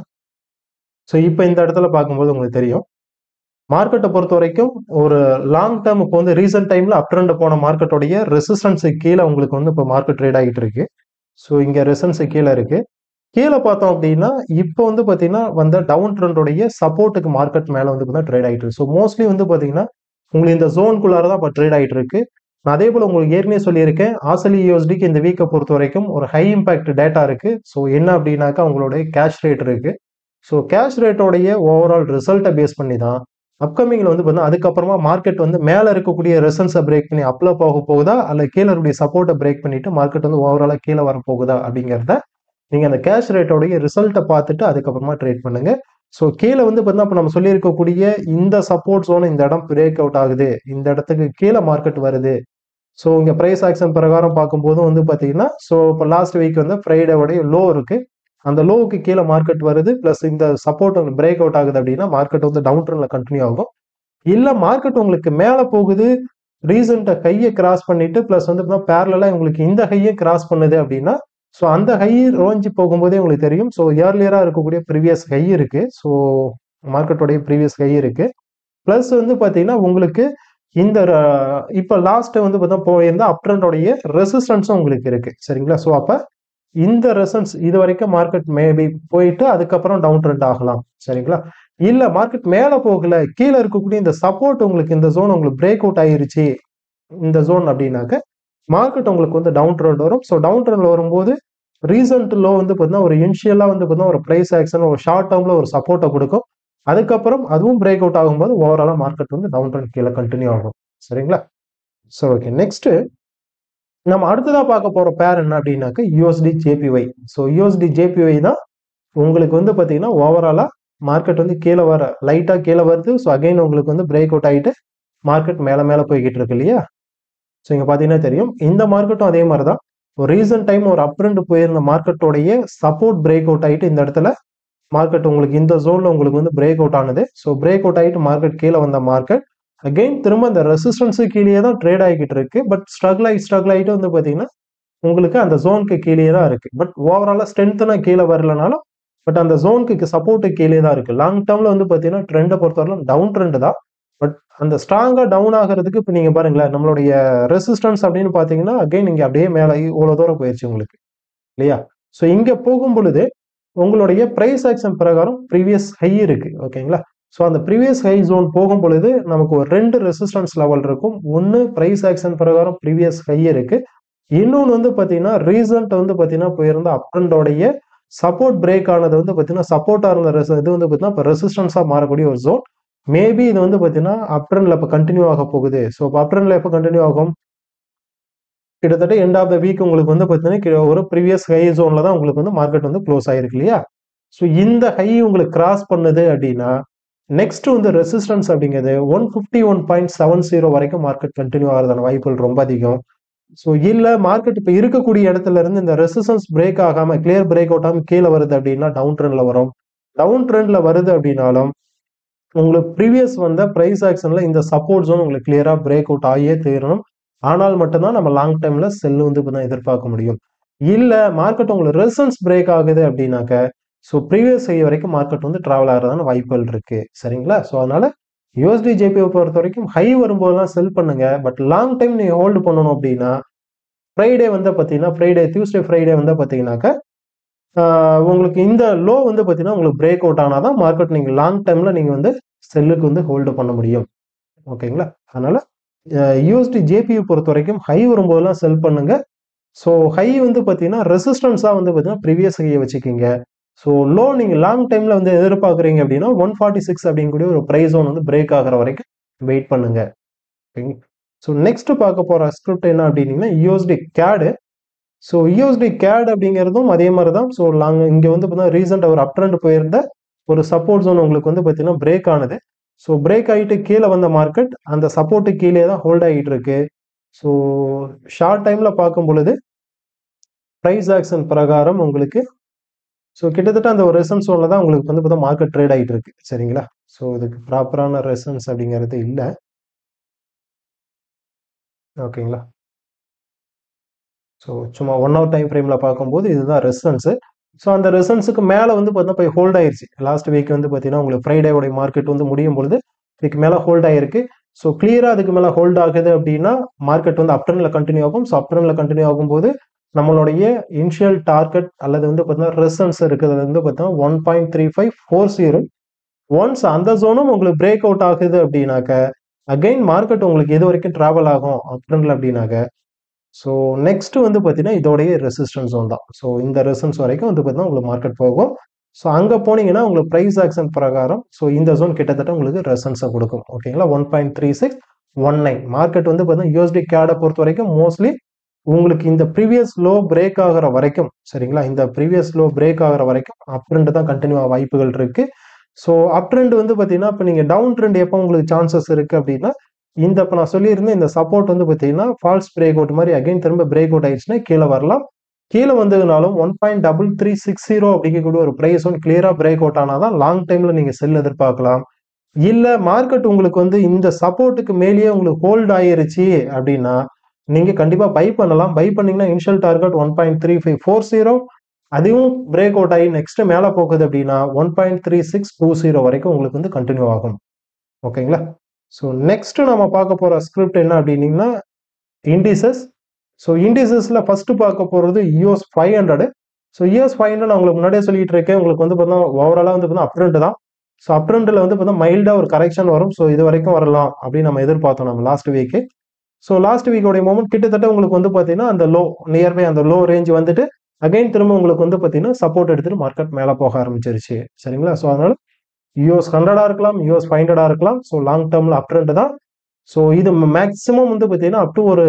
ஸோ இப்போ இந்த இடத்துல பார்க்கும்போது உங்களுக்கு தெரியும் மார்க்கெட்டை பொறுத்த வரைக்கும் ஒரு லாங் டேர்ம் இப்போ வந்து ரீசெண்ட் டைம்ல அப் ட்ரெண்ட் போன மார்க்கெட்டோடைய ரெசிஸ்டன்ஸுக்கு கீழே உங்களுக்கு வந்து இப்போ மார்க்கெட் ட்ரேட் ஆகிட்டு இருக்கு ஸோ இங்கே ரெசன்ஸு கீழே இருக்கு கீழே பார்த்தோம் அப்படின்னா இப்போ வந்து பார்த்தீங்கன்னா வந்த டவுன் ட்ரெண்டோடைய சப்போர்ட்டுக்கு மார்க்கெட் மேலே வந்து பார்த்தீங்கன்னா ட்ரேட் ஆகிட்டு இருக்கு ஸோ மோஸ்ட்லி வந்து பார்த்தீங்கன்னா உங்களுக்கு இந்த ஜோனுக்குள்ளார தான் இப்போ ட்ரேட் ஆகிட்டு இருக்கு நான் அதே போல் உங்களுக்கு ஏற்கனவே சொல்லியிருக்கேன் ஆசலி யூஎஸ்டிக்கு இந்த வீக்கை பொறுத்த வரைக்கும் ஒரு ஹை இம்பாக்ட் டேட்டா இருக்கு ஸோ என்ன அப்படின்னாக்கா உங்களுடைய கேஷ் ரேட் இருக்கு ஸோ கேஷ் ரேட்டோடைய ஓவரால் ரிசல்ட்டை பேஸ் பண்ணி தான் அப்கமிங்ல வந்து பார்த்தீங்கன்னா அதுக்கப்புறமா மார்க்கெட் வந்து மேலே இருக்கக்கூடிய ரெசன்ஸை பிரேக் பண்ணி அப்ல போக போகுதா அல்ல கீழே இருக்கக்கூடிய சப்போர்ட்டை பிரேக் பண்ணிட்டு மார்க்கெட் வந்து ஓவராலாக கீழே வர போகுதா அப்படிங்கிறத நீங்க அந்த கேஷ் ரேட்டோடைய ரிசல்ட்டை பார்த்துட்டு அதுக்கப்புறமா ட்ரேட் பண்ணுங்க ஸோ கீழே வந்து பார்த்தீங்கன்னா இப்போ நம்ம சொல்லியிருக்கக்கூடிய இந்த சப்போர்ட் ஜோன் இந்த இடம் பிரேக் அவுட் ஆகுது இந்த இடத்துக்கு கீழே மார்க்கெட் வருது ஸோ இங்கே ப்ரைஸ் ஆக்ஷன் பிரகாரம் பார்க்கும்போதும் வந்து பார்த்தீங்கன்னா ஸோ இப்போ லாஸ்ட் வீக் வந்து ஃப்ரைடேவோடைய லோ இருக்கு அந்த லோவுக்கு கீழே மார்க்கெட் வருது ப்ளஸ் இந்த சப்போர்ட் உங்களுக்கு பிரேக் அவுட் ஆகுது அப்படின்னா மார்க்கெட் வந்து டவுன் ட்ரெண்ட்ல கண்டினியூ ஆகும் இல்லை மார்க்கெட் உங்களுக்கு மேலே போகுது ரீசெண்டாக கையை கிராஸ் பண்ணிட்டு ப்ளஸ் வந்து பேரலாக உங்களுக்கு இந்த ஹையை கிராஸ் பண்ணுது அப்படின்னா ஸோ அந்த ஹை ரோஞ்சி போகும்போதே உங்களுக்கு தெரியும் ஸோ இயர்லியராக இருக்கக்கூடிய ப்ரீவியஸ் ஹை இருக்கு ஸோ மார்க்கெட்டோடைய ப்ரீவியஸ் ஹை இருக்கு ப்ளஸ் வந்து பார்த்தீங்கன்னா உங்களுக்கு இந்த இப்போ லாஸ்ட் வந்து பார்த்தா போயிருந்த அப்ட்ரெண்டோடைய ரெசிஸ்டன்ஸும் உங்களுக்கு இருக்கு சரிங்களா ஸோ அப்போ இந்த ரெசன்ஸ் இது வரைக்கும் மார்க்கெட் மேபி போயிட்டு அதுக்கப்புறம் டவுன் ட்ரெண்ட் ஆகலாம் சரிங்களா இல்ல மார்க்கெட் மேல போகல கீழே இருக்கக்கூடிய இந்த சப்போர்ட் உங்களுக்கு இந்த ஜோன் உங்களுக்கு பிரேக் அவுட் ஆயிருச்சு இந்த ஜோன் அப்படின்னாக்க மார்க்கெட் உங்களுக்கு வந்து டவுன் ட்ரெண்ட் வரும் ஸோ டவுன் ட்ரெண்ட்ல வரும்போது ரீசன்ட் லோ வந்து பார்த்தீங்கன்னா ஒரு இனிஷியலா வந்து பார்த்தீங்கன்னா ஒரு ப்ரைஸ் ஆக்ஷன் ஒரு ஷார்ட் டேர்ம்ல ஒரு சப்போர்ட்டை கொடுக்கும் அதுக்கப்புறம் அதுவும் பிரேக் அவுட் ஆகும்போது ஓவராலா மார்க்கெட் வந்து டவுன் ட்ரெண்ட் கீழே கண்டினியூ ஆகும் சரிங்களா ஸோ ஓகே நெக்ஸ்ட் நம்ம அடுத்ததா பார்க்க போற பேர் என்ன அப்படின்னாக்க USD JPY so USD JPY தான் உங்களுக்கு வந்து பார்த்தீங்கன்னா ஓவராலா மார்க்கெட் வந்து கீழே வர லைட்டா கீழே வருது ஸோ அகைன் உங்களுக்கு வந்து பிரேக் அவுட் ஆகிட்டு மார்க்கெட் மேலே மேலே போய்கிட்டு இருக்கு இல்லையா ஸோ இங்கே பார்த்தீங்கன்னா தெரியும் இந்த மார்க்கெட்டும் அதே மாதிரி தான் ஒரு ரீசன்ட் டைம் ஒரு அப்ரெண்ட் போயிருந்த மார்க்கெட்டோடைய சப்போர்ட் பிரேக் அவுட் ஆகிட்டு இந்த இடத்துல மார்க்கெட் உங்களுக்கு இந்த ஜோன்ல உங்களுக்கு வந்து பிரேக் அவுட் ஆனது ஸோ பிரேக் அவுட் ஆகிட்டு மார்க்கெட் கீழே வந்த மார்க்கெட் அகெயின் திரும்ப இந்த ரெசிஸ்டன்ஸு கீழே தான் ட்ரேட் ஆகிக்கிட்டு இருக்கு பட் ஸ்ட்ரகிள் ஆகி ஸ்ட்ரகிள் ஆகிட்டு வந்து பார்த்தீங்கன்னா உங்களுக்கு அந்த ஜோனுக்கு கீழே தான் இருக்கு பட் ஓவராலாக ஸ்ட்ரென்த்னா கீழே வரலனாலும் பட் அந்த ஜோனுக்கு சப்போர்ட்டு கீழே தான் இருக்கு லாங் டேர்ம்ல வந்து பார்த்தீங்கன்னா ட்ரெண்டை பொறுத்தவரைக்கும் டவுன் ட்ரெண்ட் தான் பட் அந்த ஸ்ட்ராங்கா டவுன் ஆகிறதுக்கு இப்போ நீங்க பாருங்களேன் நம்மளுடைய ரெசிஸ்டன்ஸ் அப்படின்னு பார்த்தீங்கன்னா அகைன் நீங்க அப்படியே மேலே இவ்வளோ தூரம் போயிடுச்சு உங்களுக்கு இல்லையா ஸோ இங்கே போகும் பொழுது உங்களுடைய ப்ரைஸ் ஆக்ஷன் பிரகாரம் ப்ரீவியஸ் ஹை இருக்கு ஓகேங்களா ஸோ அந்த ப்ரீவியஸ் ஹை ஜோன் போகும் பொழுது நமக்கு ஒரு ரெண்டு ரெசிஸ்டன்ஸ் லெவல் இருக்கும் ஒன்று ப்ரைஸ் ஆக்ஷன் பிரகாரம் ப்ரீவியஸ் ஹை இருக்கு இன்னொன்று வந்து பார்த்தீங்கன்னா ரீசன்ட் வந்து பார்த்தீங்கன்னா போயிருந்த அப்ரண்டோடைய சப்போர்ட் பிரேக் ஆனது வந்து பார்த்தீங்கன்னா சப்போர்ட்டாக இருந்த ரெஸ் இது வந்து பார்த்தீங்கன்னா இப்போ ரெசிஸ்டன்ஸாக மாறக்கூடிய ஒரு ஜோன் மேபி இது வந்து பார்த்தீங்கன்னா அப்ரண்டில் இப்போ கண்டினியூ ஆக போகுது ஸோ இப்போ அப்ரண்டில் எப்போ கண்டினியூ ஆகும் கிட்டத்தட்ட எண்ட் ஆஃப் த வீக் உங்களுக்கு வந்து பார்த்தீங்கன்னா ஒரு ப்ரீவியஸ் ஹை ஜோனில் தான் உங்களுக்கு வந்து மார்க்கெட் வந்து க்ளோஸ் ஆயிருக்கு இல்லையா ஸோ இந்த ஹை உங்களுக்கு கிராஸ் பண்ணுது அப்படின்னா நெக்ஸ்ட் வந்து ரெசிஸ்டன்ஸ் அப்படிங்கிறது one fifty one point seven zero வரைக்கும் மார்க்கெட் கண்டினியூ ஆகிறதான வாய்ப்புகள் ரொம்ப அதிகம் ஸோ இல்லை மார்க்கெட் இப்போ இருக்கக்கூடிய இடத்துல இருந்து இந்த ரெசிஸ்டன்ஸ் பிரேக் ஆகாமல் கிளியர் பிரேக் அவுட் ஆகாமல் கீழே வருது அப்படின்னா டவுன் ட்ரெண்டில் வரும் டவுன் ட்ரெண்டில் வருது அப்படின்னாலும் உங்களுக்கு ப்ரீவியஸ் வந்த ப்ரைஸ் ஆக்ஷனில் இந்த சப்போர்ட் ஜோன் உங்களுக்கு கிளியராக பிரேக் அவுட் ஆகியே தீரணும் ஆனால் மட்டும்தான் நம்ம லாங் டைம்ல செல்லு வந்து இப்போ தான் எதிர்பார்க்க முடியும் இல்லை மார்க்கெட் உங்களுக்கு ரெசன்ஸ் பிரேக் ஆகுது அப்படின்னாக்க ஸோ ப்ரீவியஸ் செய்ய வரைக்கும் மார்க்கெட் வந்து ட்ராவல் ஆகிறதான வாய்ப்புகள் இருக்கு சரிங்களா ஸோ அதனால யூஎஸ்டி ஜேபியை பொறுத்த வரைக்கும் ஹை வரும்போதெல்லாம் செல் பண்ணுங்க பட் லாங் டைம் நீங்க ஹோல்டு பண்ணணும் அப்படின்னா ஃப்ரைடே வந்து பார்த்தீங்கன்னா ஃப்ரைடே டியூஸ்டே ஃப்ரைடே வந்து பார்த்தீங்கன்னாக்க உங்களுக்கு இந்த லோ வந்து பார்த்தீங்கன்னா உங்களுக்கு பிரேக் அவுட் ஆனால் தான் மார்க்கெட் நீங்கள் லாங் டைமில் நீங்கள் வந்து செல்லுக்கு வந்து ஹோல்டு பண்ண முடியும் ஓகேங்களா அதனால யூஎஸ்டி ஜேபியை பொறுத்த வரைக்கும் ஹை வரும்போதெல்லாம் செல் பண்ணுங்க ஸோ ஹை வந்து பார்த்தீங்கன்னா ரெசிஸ்டன்ஸாக வந்து பார்த்தீங்கன்னா ப்ரீவியஸ் ஹையை வச்சுக்கிங்க ஸோ லோ நீங்கள் லாங் டைமில் வந்து எதிர்பார்க்குறீங்க அப்படின்னா ஒன் ஃபார்ட்டி சிக்ஸ் அப்படிங்கக்கூடிய ஒரு ப்ரைஸ் ஒன் வந்து பிரேக் ஆகிற வரைக்கும் வெயிட் பண்ணுங்க ஓகேங்க ஸோ நெக்ஸ்ட் பார்க்க போகிற ஸ்கிரிப்ட் என்ன அப்படின்னீங்கன்னா யூஎஸ்டி கேடு ஸோ யூஎஸ்டி கேட் அப்படிங்கிறதும் அதே மாதிரி தான் ஸோ லாங் இங்கே வந்து பார்த்தீங்கன்னா ரீசெண்டாக ஒரு அப்ட்ரெண்ட் போயிருந்த ஒரு சப்போர்ட் ஜோன் உங்களுக்கு வந்து பார்த்தீங்கன்னா பிரேக் ஆனது ஸோ பிரேக் ஆகிட்டு கீழே வந்த மார்க்கெட் அந்த சப்போர்ட்டு கீழே தான் ஹோல்ட் ஆகிட்டு இருக்கு ஸோ ஷார்ட் டைமில் பார்க்கும் பொழுது ப்ரைஸ் ஆக்ஷன் பிரகாரம் உங்களுக்கு ஸோ கிட்டத்தட்ட அந்த ஒரு ரெசன்ஸ் ஜோனில் தான் உங்களுக்கு வந்து பார்த்தா மார்க்கெட் ட்ரேட் ஆகிட்டு இருக்கு சரிங்களா ஸோ இதுக்கு ப்ராப்பரான ரெசன்ஸ் அப்படிங்கிறது இல்லை ஓகேங்களா ஸோ சும்மா ஒன் ஹவர் டைம் ஃப்ரேமில் பார்க்கும்போது இதுதான் ரெசன்ஸு ஸோ அந்த ரெசன்ஸுக்கு மேலே வந்து பார்த்தீங்கன்னா போய் ஹோல்ட் ஆயிருச்சு லாஸ்ட் வீக் வந்து பார்த்தீங்கன்னா உங்களுக்கு ஃப்ரைடேவோடைய மார்க்கெட் வந்து முடியும் பொழுது இதுக்கு மேலே ஹோல்ட் ஆயிருக்கு ஸோ கிளியராக அதுக்கு மேலே ஹோல்ட் ஆகுது அப்படின்னா மார்க்கெட் வந்து அப்டர்னில் கண்டினியூ ஆகும் ஸோ அப்டர்னில் கண்டினியூ ஆகும்போது நம்மளுடைய இனிஷியல் டார்கெட் அல்லது வந்து பார்த்தீங்கன்னா ரெசன்ஸ் இருக்கிறது வந்து பார்த்தீங்கன்னா one point three five four zero once அந்த ஜோனும் உங்களுக்கு பிரேக் அவுட் ஆகுது அப்படின்னாக்க அகைன் மார்க்கெட் உங்களுக்கு எது வரைக்கும் ட்ராவல் ஆகும் அப்டர்னில் அப்படின்னாக்க ஸோ நெக்ஸ்ட் வந்து பார்த்தீங்கன்னா இதோடைய ரெசிஸ்டன்ஸ் ஜோன் தான் ஸோ இந்த ரெசிஸ்டன்ஸ் வரைக்கும் வந்து பார்த்தீங்கன்னா உங்களுக்கு மார்க்கெட் போகும் ஸோ அங்கே போனீங்கன்னா உங்களுக்கு ப்ரைஸ் ஆக்ஷன் பிரகாரம் ஸோ இந்த ஜோன் கிட்டத்தட்ட உங்களுக்கு ரெசன்ஸை கொடுக்கும் ஓகேங்களா one point three six one nine market வந்து பார்த்தீங்கன்னா யூஎஸ்டி கேடை பொறுத்த வரைக்கும் மோஸ்ட்லி உங்களுக்கு இந்த ப்ரீவியஸ் லோ பிரேக் ஆகிற வரைக்கும் சரிங்களா இந்த ப்ரீவியஸ் லோ பிரேக் ஆகிற வரைக்கும் அப் ட்ரெண்ட் தான் கண்டினியூ ஆக வாய்ப்புகள் இருக்கு ஸோ அப் ட்ரெண்ட் வந்து பார்த்தீங்கன்னா இப்போ நீங்கள் டவுன் ட்ரெண்ட் எப்போ உங்களுக்கு சான்சஸ் இருக்கு அப்படின்னா இந்த இப்போ நான் சொல்லியிருந்தேன் இந்த சப்போர்ட் வந்து பார்த்தீங்கன்னா ஃபால்ஸ் பிரேக் அவுட் மாதிரி அகைன் திரும்ப பிரேக் அவுட் ஆயிடுச்சுன்னா கீழே வரலாம் கீழே வந்ததுனாலும் one point double three six zero அப்படிங்கக்கூடிய ஒரு ப்ரைஸ் ஒன் கிளியரா பிரேக் அவுட் ஆனால் தான் லாங் டைம்ல நீங்க செல் எதிர்பார்க்கலாம் இல்ல மார்க்கெட் உங்களுக்கு வந்து இந்த சப்போர்ட்டுக்கு மேலேயே உங்களுக்கு ஹோல்ட் ஆயிருச்சு அப்படின்னா நீங்க கண்டிப்பா பை பண்ணலாம் பை பண்ணீங்கன்னா initial target one point three five four zero அதுவும் பிரேக் அவுட் ஆகி நெக்ஸ்ட் மேல போகுது அப்படின்னா one point three six two zero வரைக்கும் உங்களுக்கு வந்து கண்டினியூ ஆகும் ஓகேங்களா ஸோ நெக்ஸ்ட் நம்ம பார்க்க போற ஸ்கிரிப்ட் என்ன அப்படின்னீங்கன்னா இண்டிசஸ் ஸோ இண்டிசஸ்ல ஃபர்ஸ்ட் பார்க்க போறது US five hundred so US five hundred நான் உங்களுக்கு முன்னாடியே சொல்லிட்டு இருக்கேன் உங்களுக்கு வந்து பார்த்தீங்கன்னா ஓவராலாக வந்து பார்த்தீங்கன்னா அப்ட்ரெண்ட் தான் ஸோ அப்ட்ரெண்ட்ல வந்து பார்த்தீங்கன்னா மைல்டாக ஒரு கரெக்ஷன் வரும் ஸோ இது வரைக்கும் வரலாம் அப்படின்னு நம்ம எதிர்பார்த்தோம் நம்ம லாஸ்ட் வீக்கு ஸோ லாஸ்ட் வீக்கோடைய மூமெண்ட் கிட்டத்தட்ட உங்களுக்கு வந்து பார்த்தீங்கன்னா அந்த லோ நியர்பை அந்த லோ ரேஞ்ச் வந்துட்டு அகைன் திரும்ப உங்களுக்கு வந்து பார்த்தீங்கன்னா சப்போர்ட் எடுத்துட்டு மார்க்கெட் மேலே போக ஆரம்பிச்சிருச்சு சரிங்களா ஸோ அதனால யூஎஸ் ஹண்ட்ரடா இருக்கலாம் யூஎஸ் ஃபைவ் ஹண்ட்ரடா இருக்கலாம் ஸோ லாங் டேர்ம்ல அப்ட்ரெண்ட் தான் ஸோ இது மேக்ஸிமம் வந்து பார்த்தீங்கன்னா அப் டு ஒரு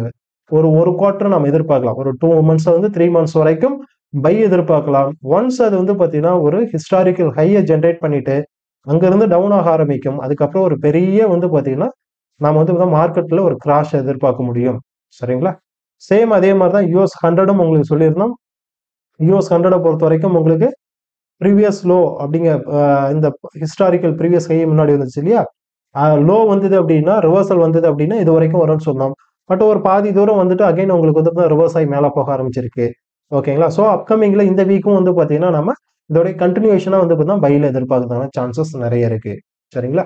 ஒரு ஒரு குவார்டர் நம்ம எதிர்பார்க்கலாம் ஒரு டூ மந்த்ஸ் வந்து த்ரீ மந்த்ஸ் வரைக்கும் பை எதிர்பார்க்கலாம் ஒன்ஸ் அது வந்து பார்த்தீங்கன்னா ஒரு ஹிஸ்டாரிக்கல் ஹையை ஜென்ரேட் பண்ணிட்டு அங்கிருந்து டவுன் ஆக ஆரம்பிக்கும் அதுக்கப்புறம் ஒரு பெரிய வந்து பார்த்தீங்கன்னா நாம வந்து மார்க்கெட்ல ஒரு கிராஷ் எதிர்பார்க்க முடியும் சரிங்களா சேம் அதே மாதிரி தான் யூஎஸ் ஹண்ட்ரடும் உங்களுக்கு சொல்லியிருந்தோம் யூஎஸ் ஹண்ட்ரடை பொறுத்த வரைக்கும் உங்களுக்கு ப்ரீவியஸ் லோ அப்படிங்க இந்த ஹிஸ்டாரிக்கல் ப்ரீவியஸ் ஹை முன்னாடி வந்துச்சு இல்லையா லோ வந்தது அப்படின்னா ரிவர்சல் வந்தது அப்படின்னா இது வரைக்கும் வரும்னு சொன்னோம் பட் ஒரு பாதி தூரம் வந்துட்டு அகைன் உங்களுக்கு வந்து ரிவர்ஸ் ஆகி மேலே போக ஆரம்பிச்சிருக்கு ஓகேங்களா ஸோ அப்கமிங்ல இந்த வீக்கும் வந்து பார்த்தீங்கன்னா நம்ம இதோடைய கண்டினியூஷனாக வந்து பார்த்தீங்கன்னா பையில் எதிர்பார்க்கறதுக்கான சான்சஸ் நிறைய இருக்கு சரிங்களா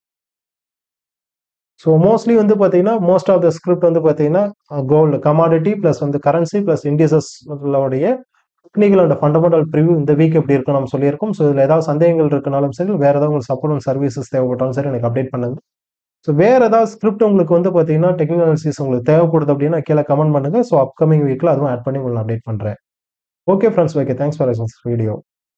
ஸோ மோஸ்ட்லி வந்து பார்த்தீங்கன்னா மோஸ்ட் ஆஃப் த ஸ்கிரிப்ட் வந்து பார்த்தீங்கன்னா கோல்டு கமாடிட்டி ப்ளஸ் வந்து கரன்சி ப்ளஸ் இண்டிசஸ் உடைய டெக்னிக்கல் அண்ட் ஃபண்டமெண்டல் ப்ரிவ்யூ இந்த வீக் எப்படி இருக்கும் நம்ம சொல்லியிருக்கோம் ஸோ இதில் ஏதாவது சந்தேகங்கள் இருக்கனாலும் சரி வேறு ஏதாவது உங்களுக்கு சப்போர்ட் அண்ட் சர்வீசஸ் தேவைப்பட்டாலும் சரி எனக்கு அப்டேட் பண்ணுங்க ஸோ வேறு ஏதாவது ஸ்கிரிப்ட் உங்களுக்கு வந்து பார்த்தீங்கன்னா டெக்னிக்கல் அனாலிசிஸ் உங்களுக்கு தேவைப்படுது அப்படின்னா கீழே கமெண்ட் பண்ணுங்க ஸோ அப்கமிங் வீக்கில் அதுவும் ஆட் பண்ணி உங்களுக்கு அப்டேட் பண்ணுறேன் okay friends okay thanks for video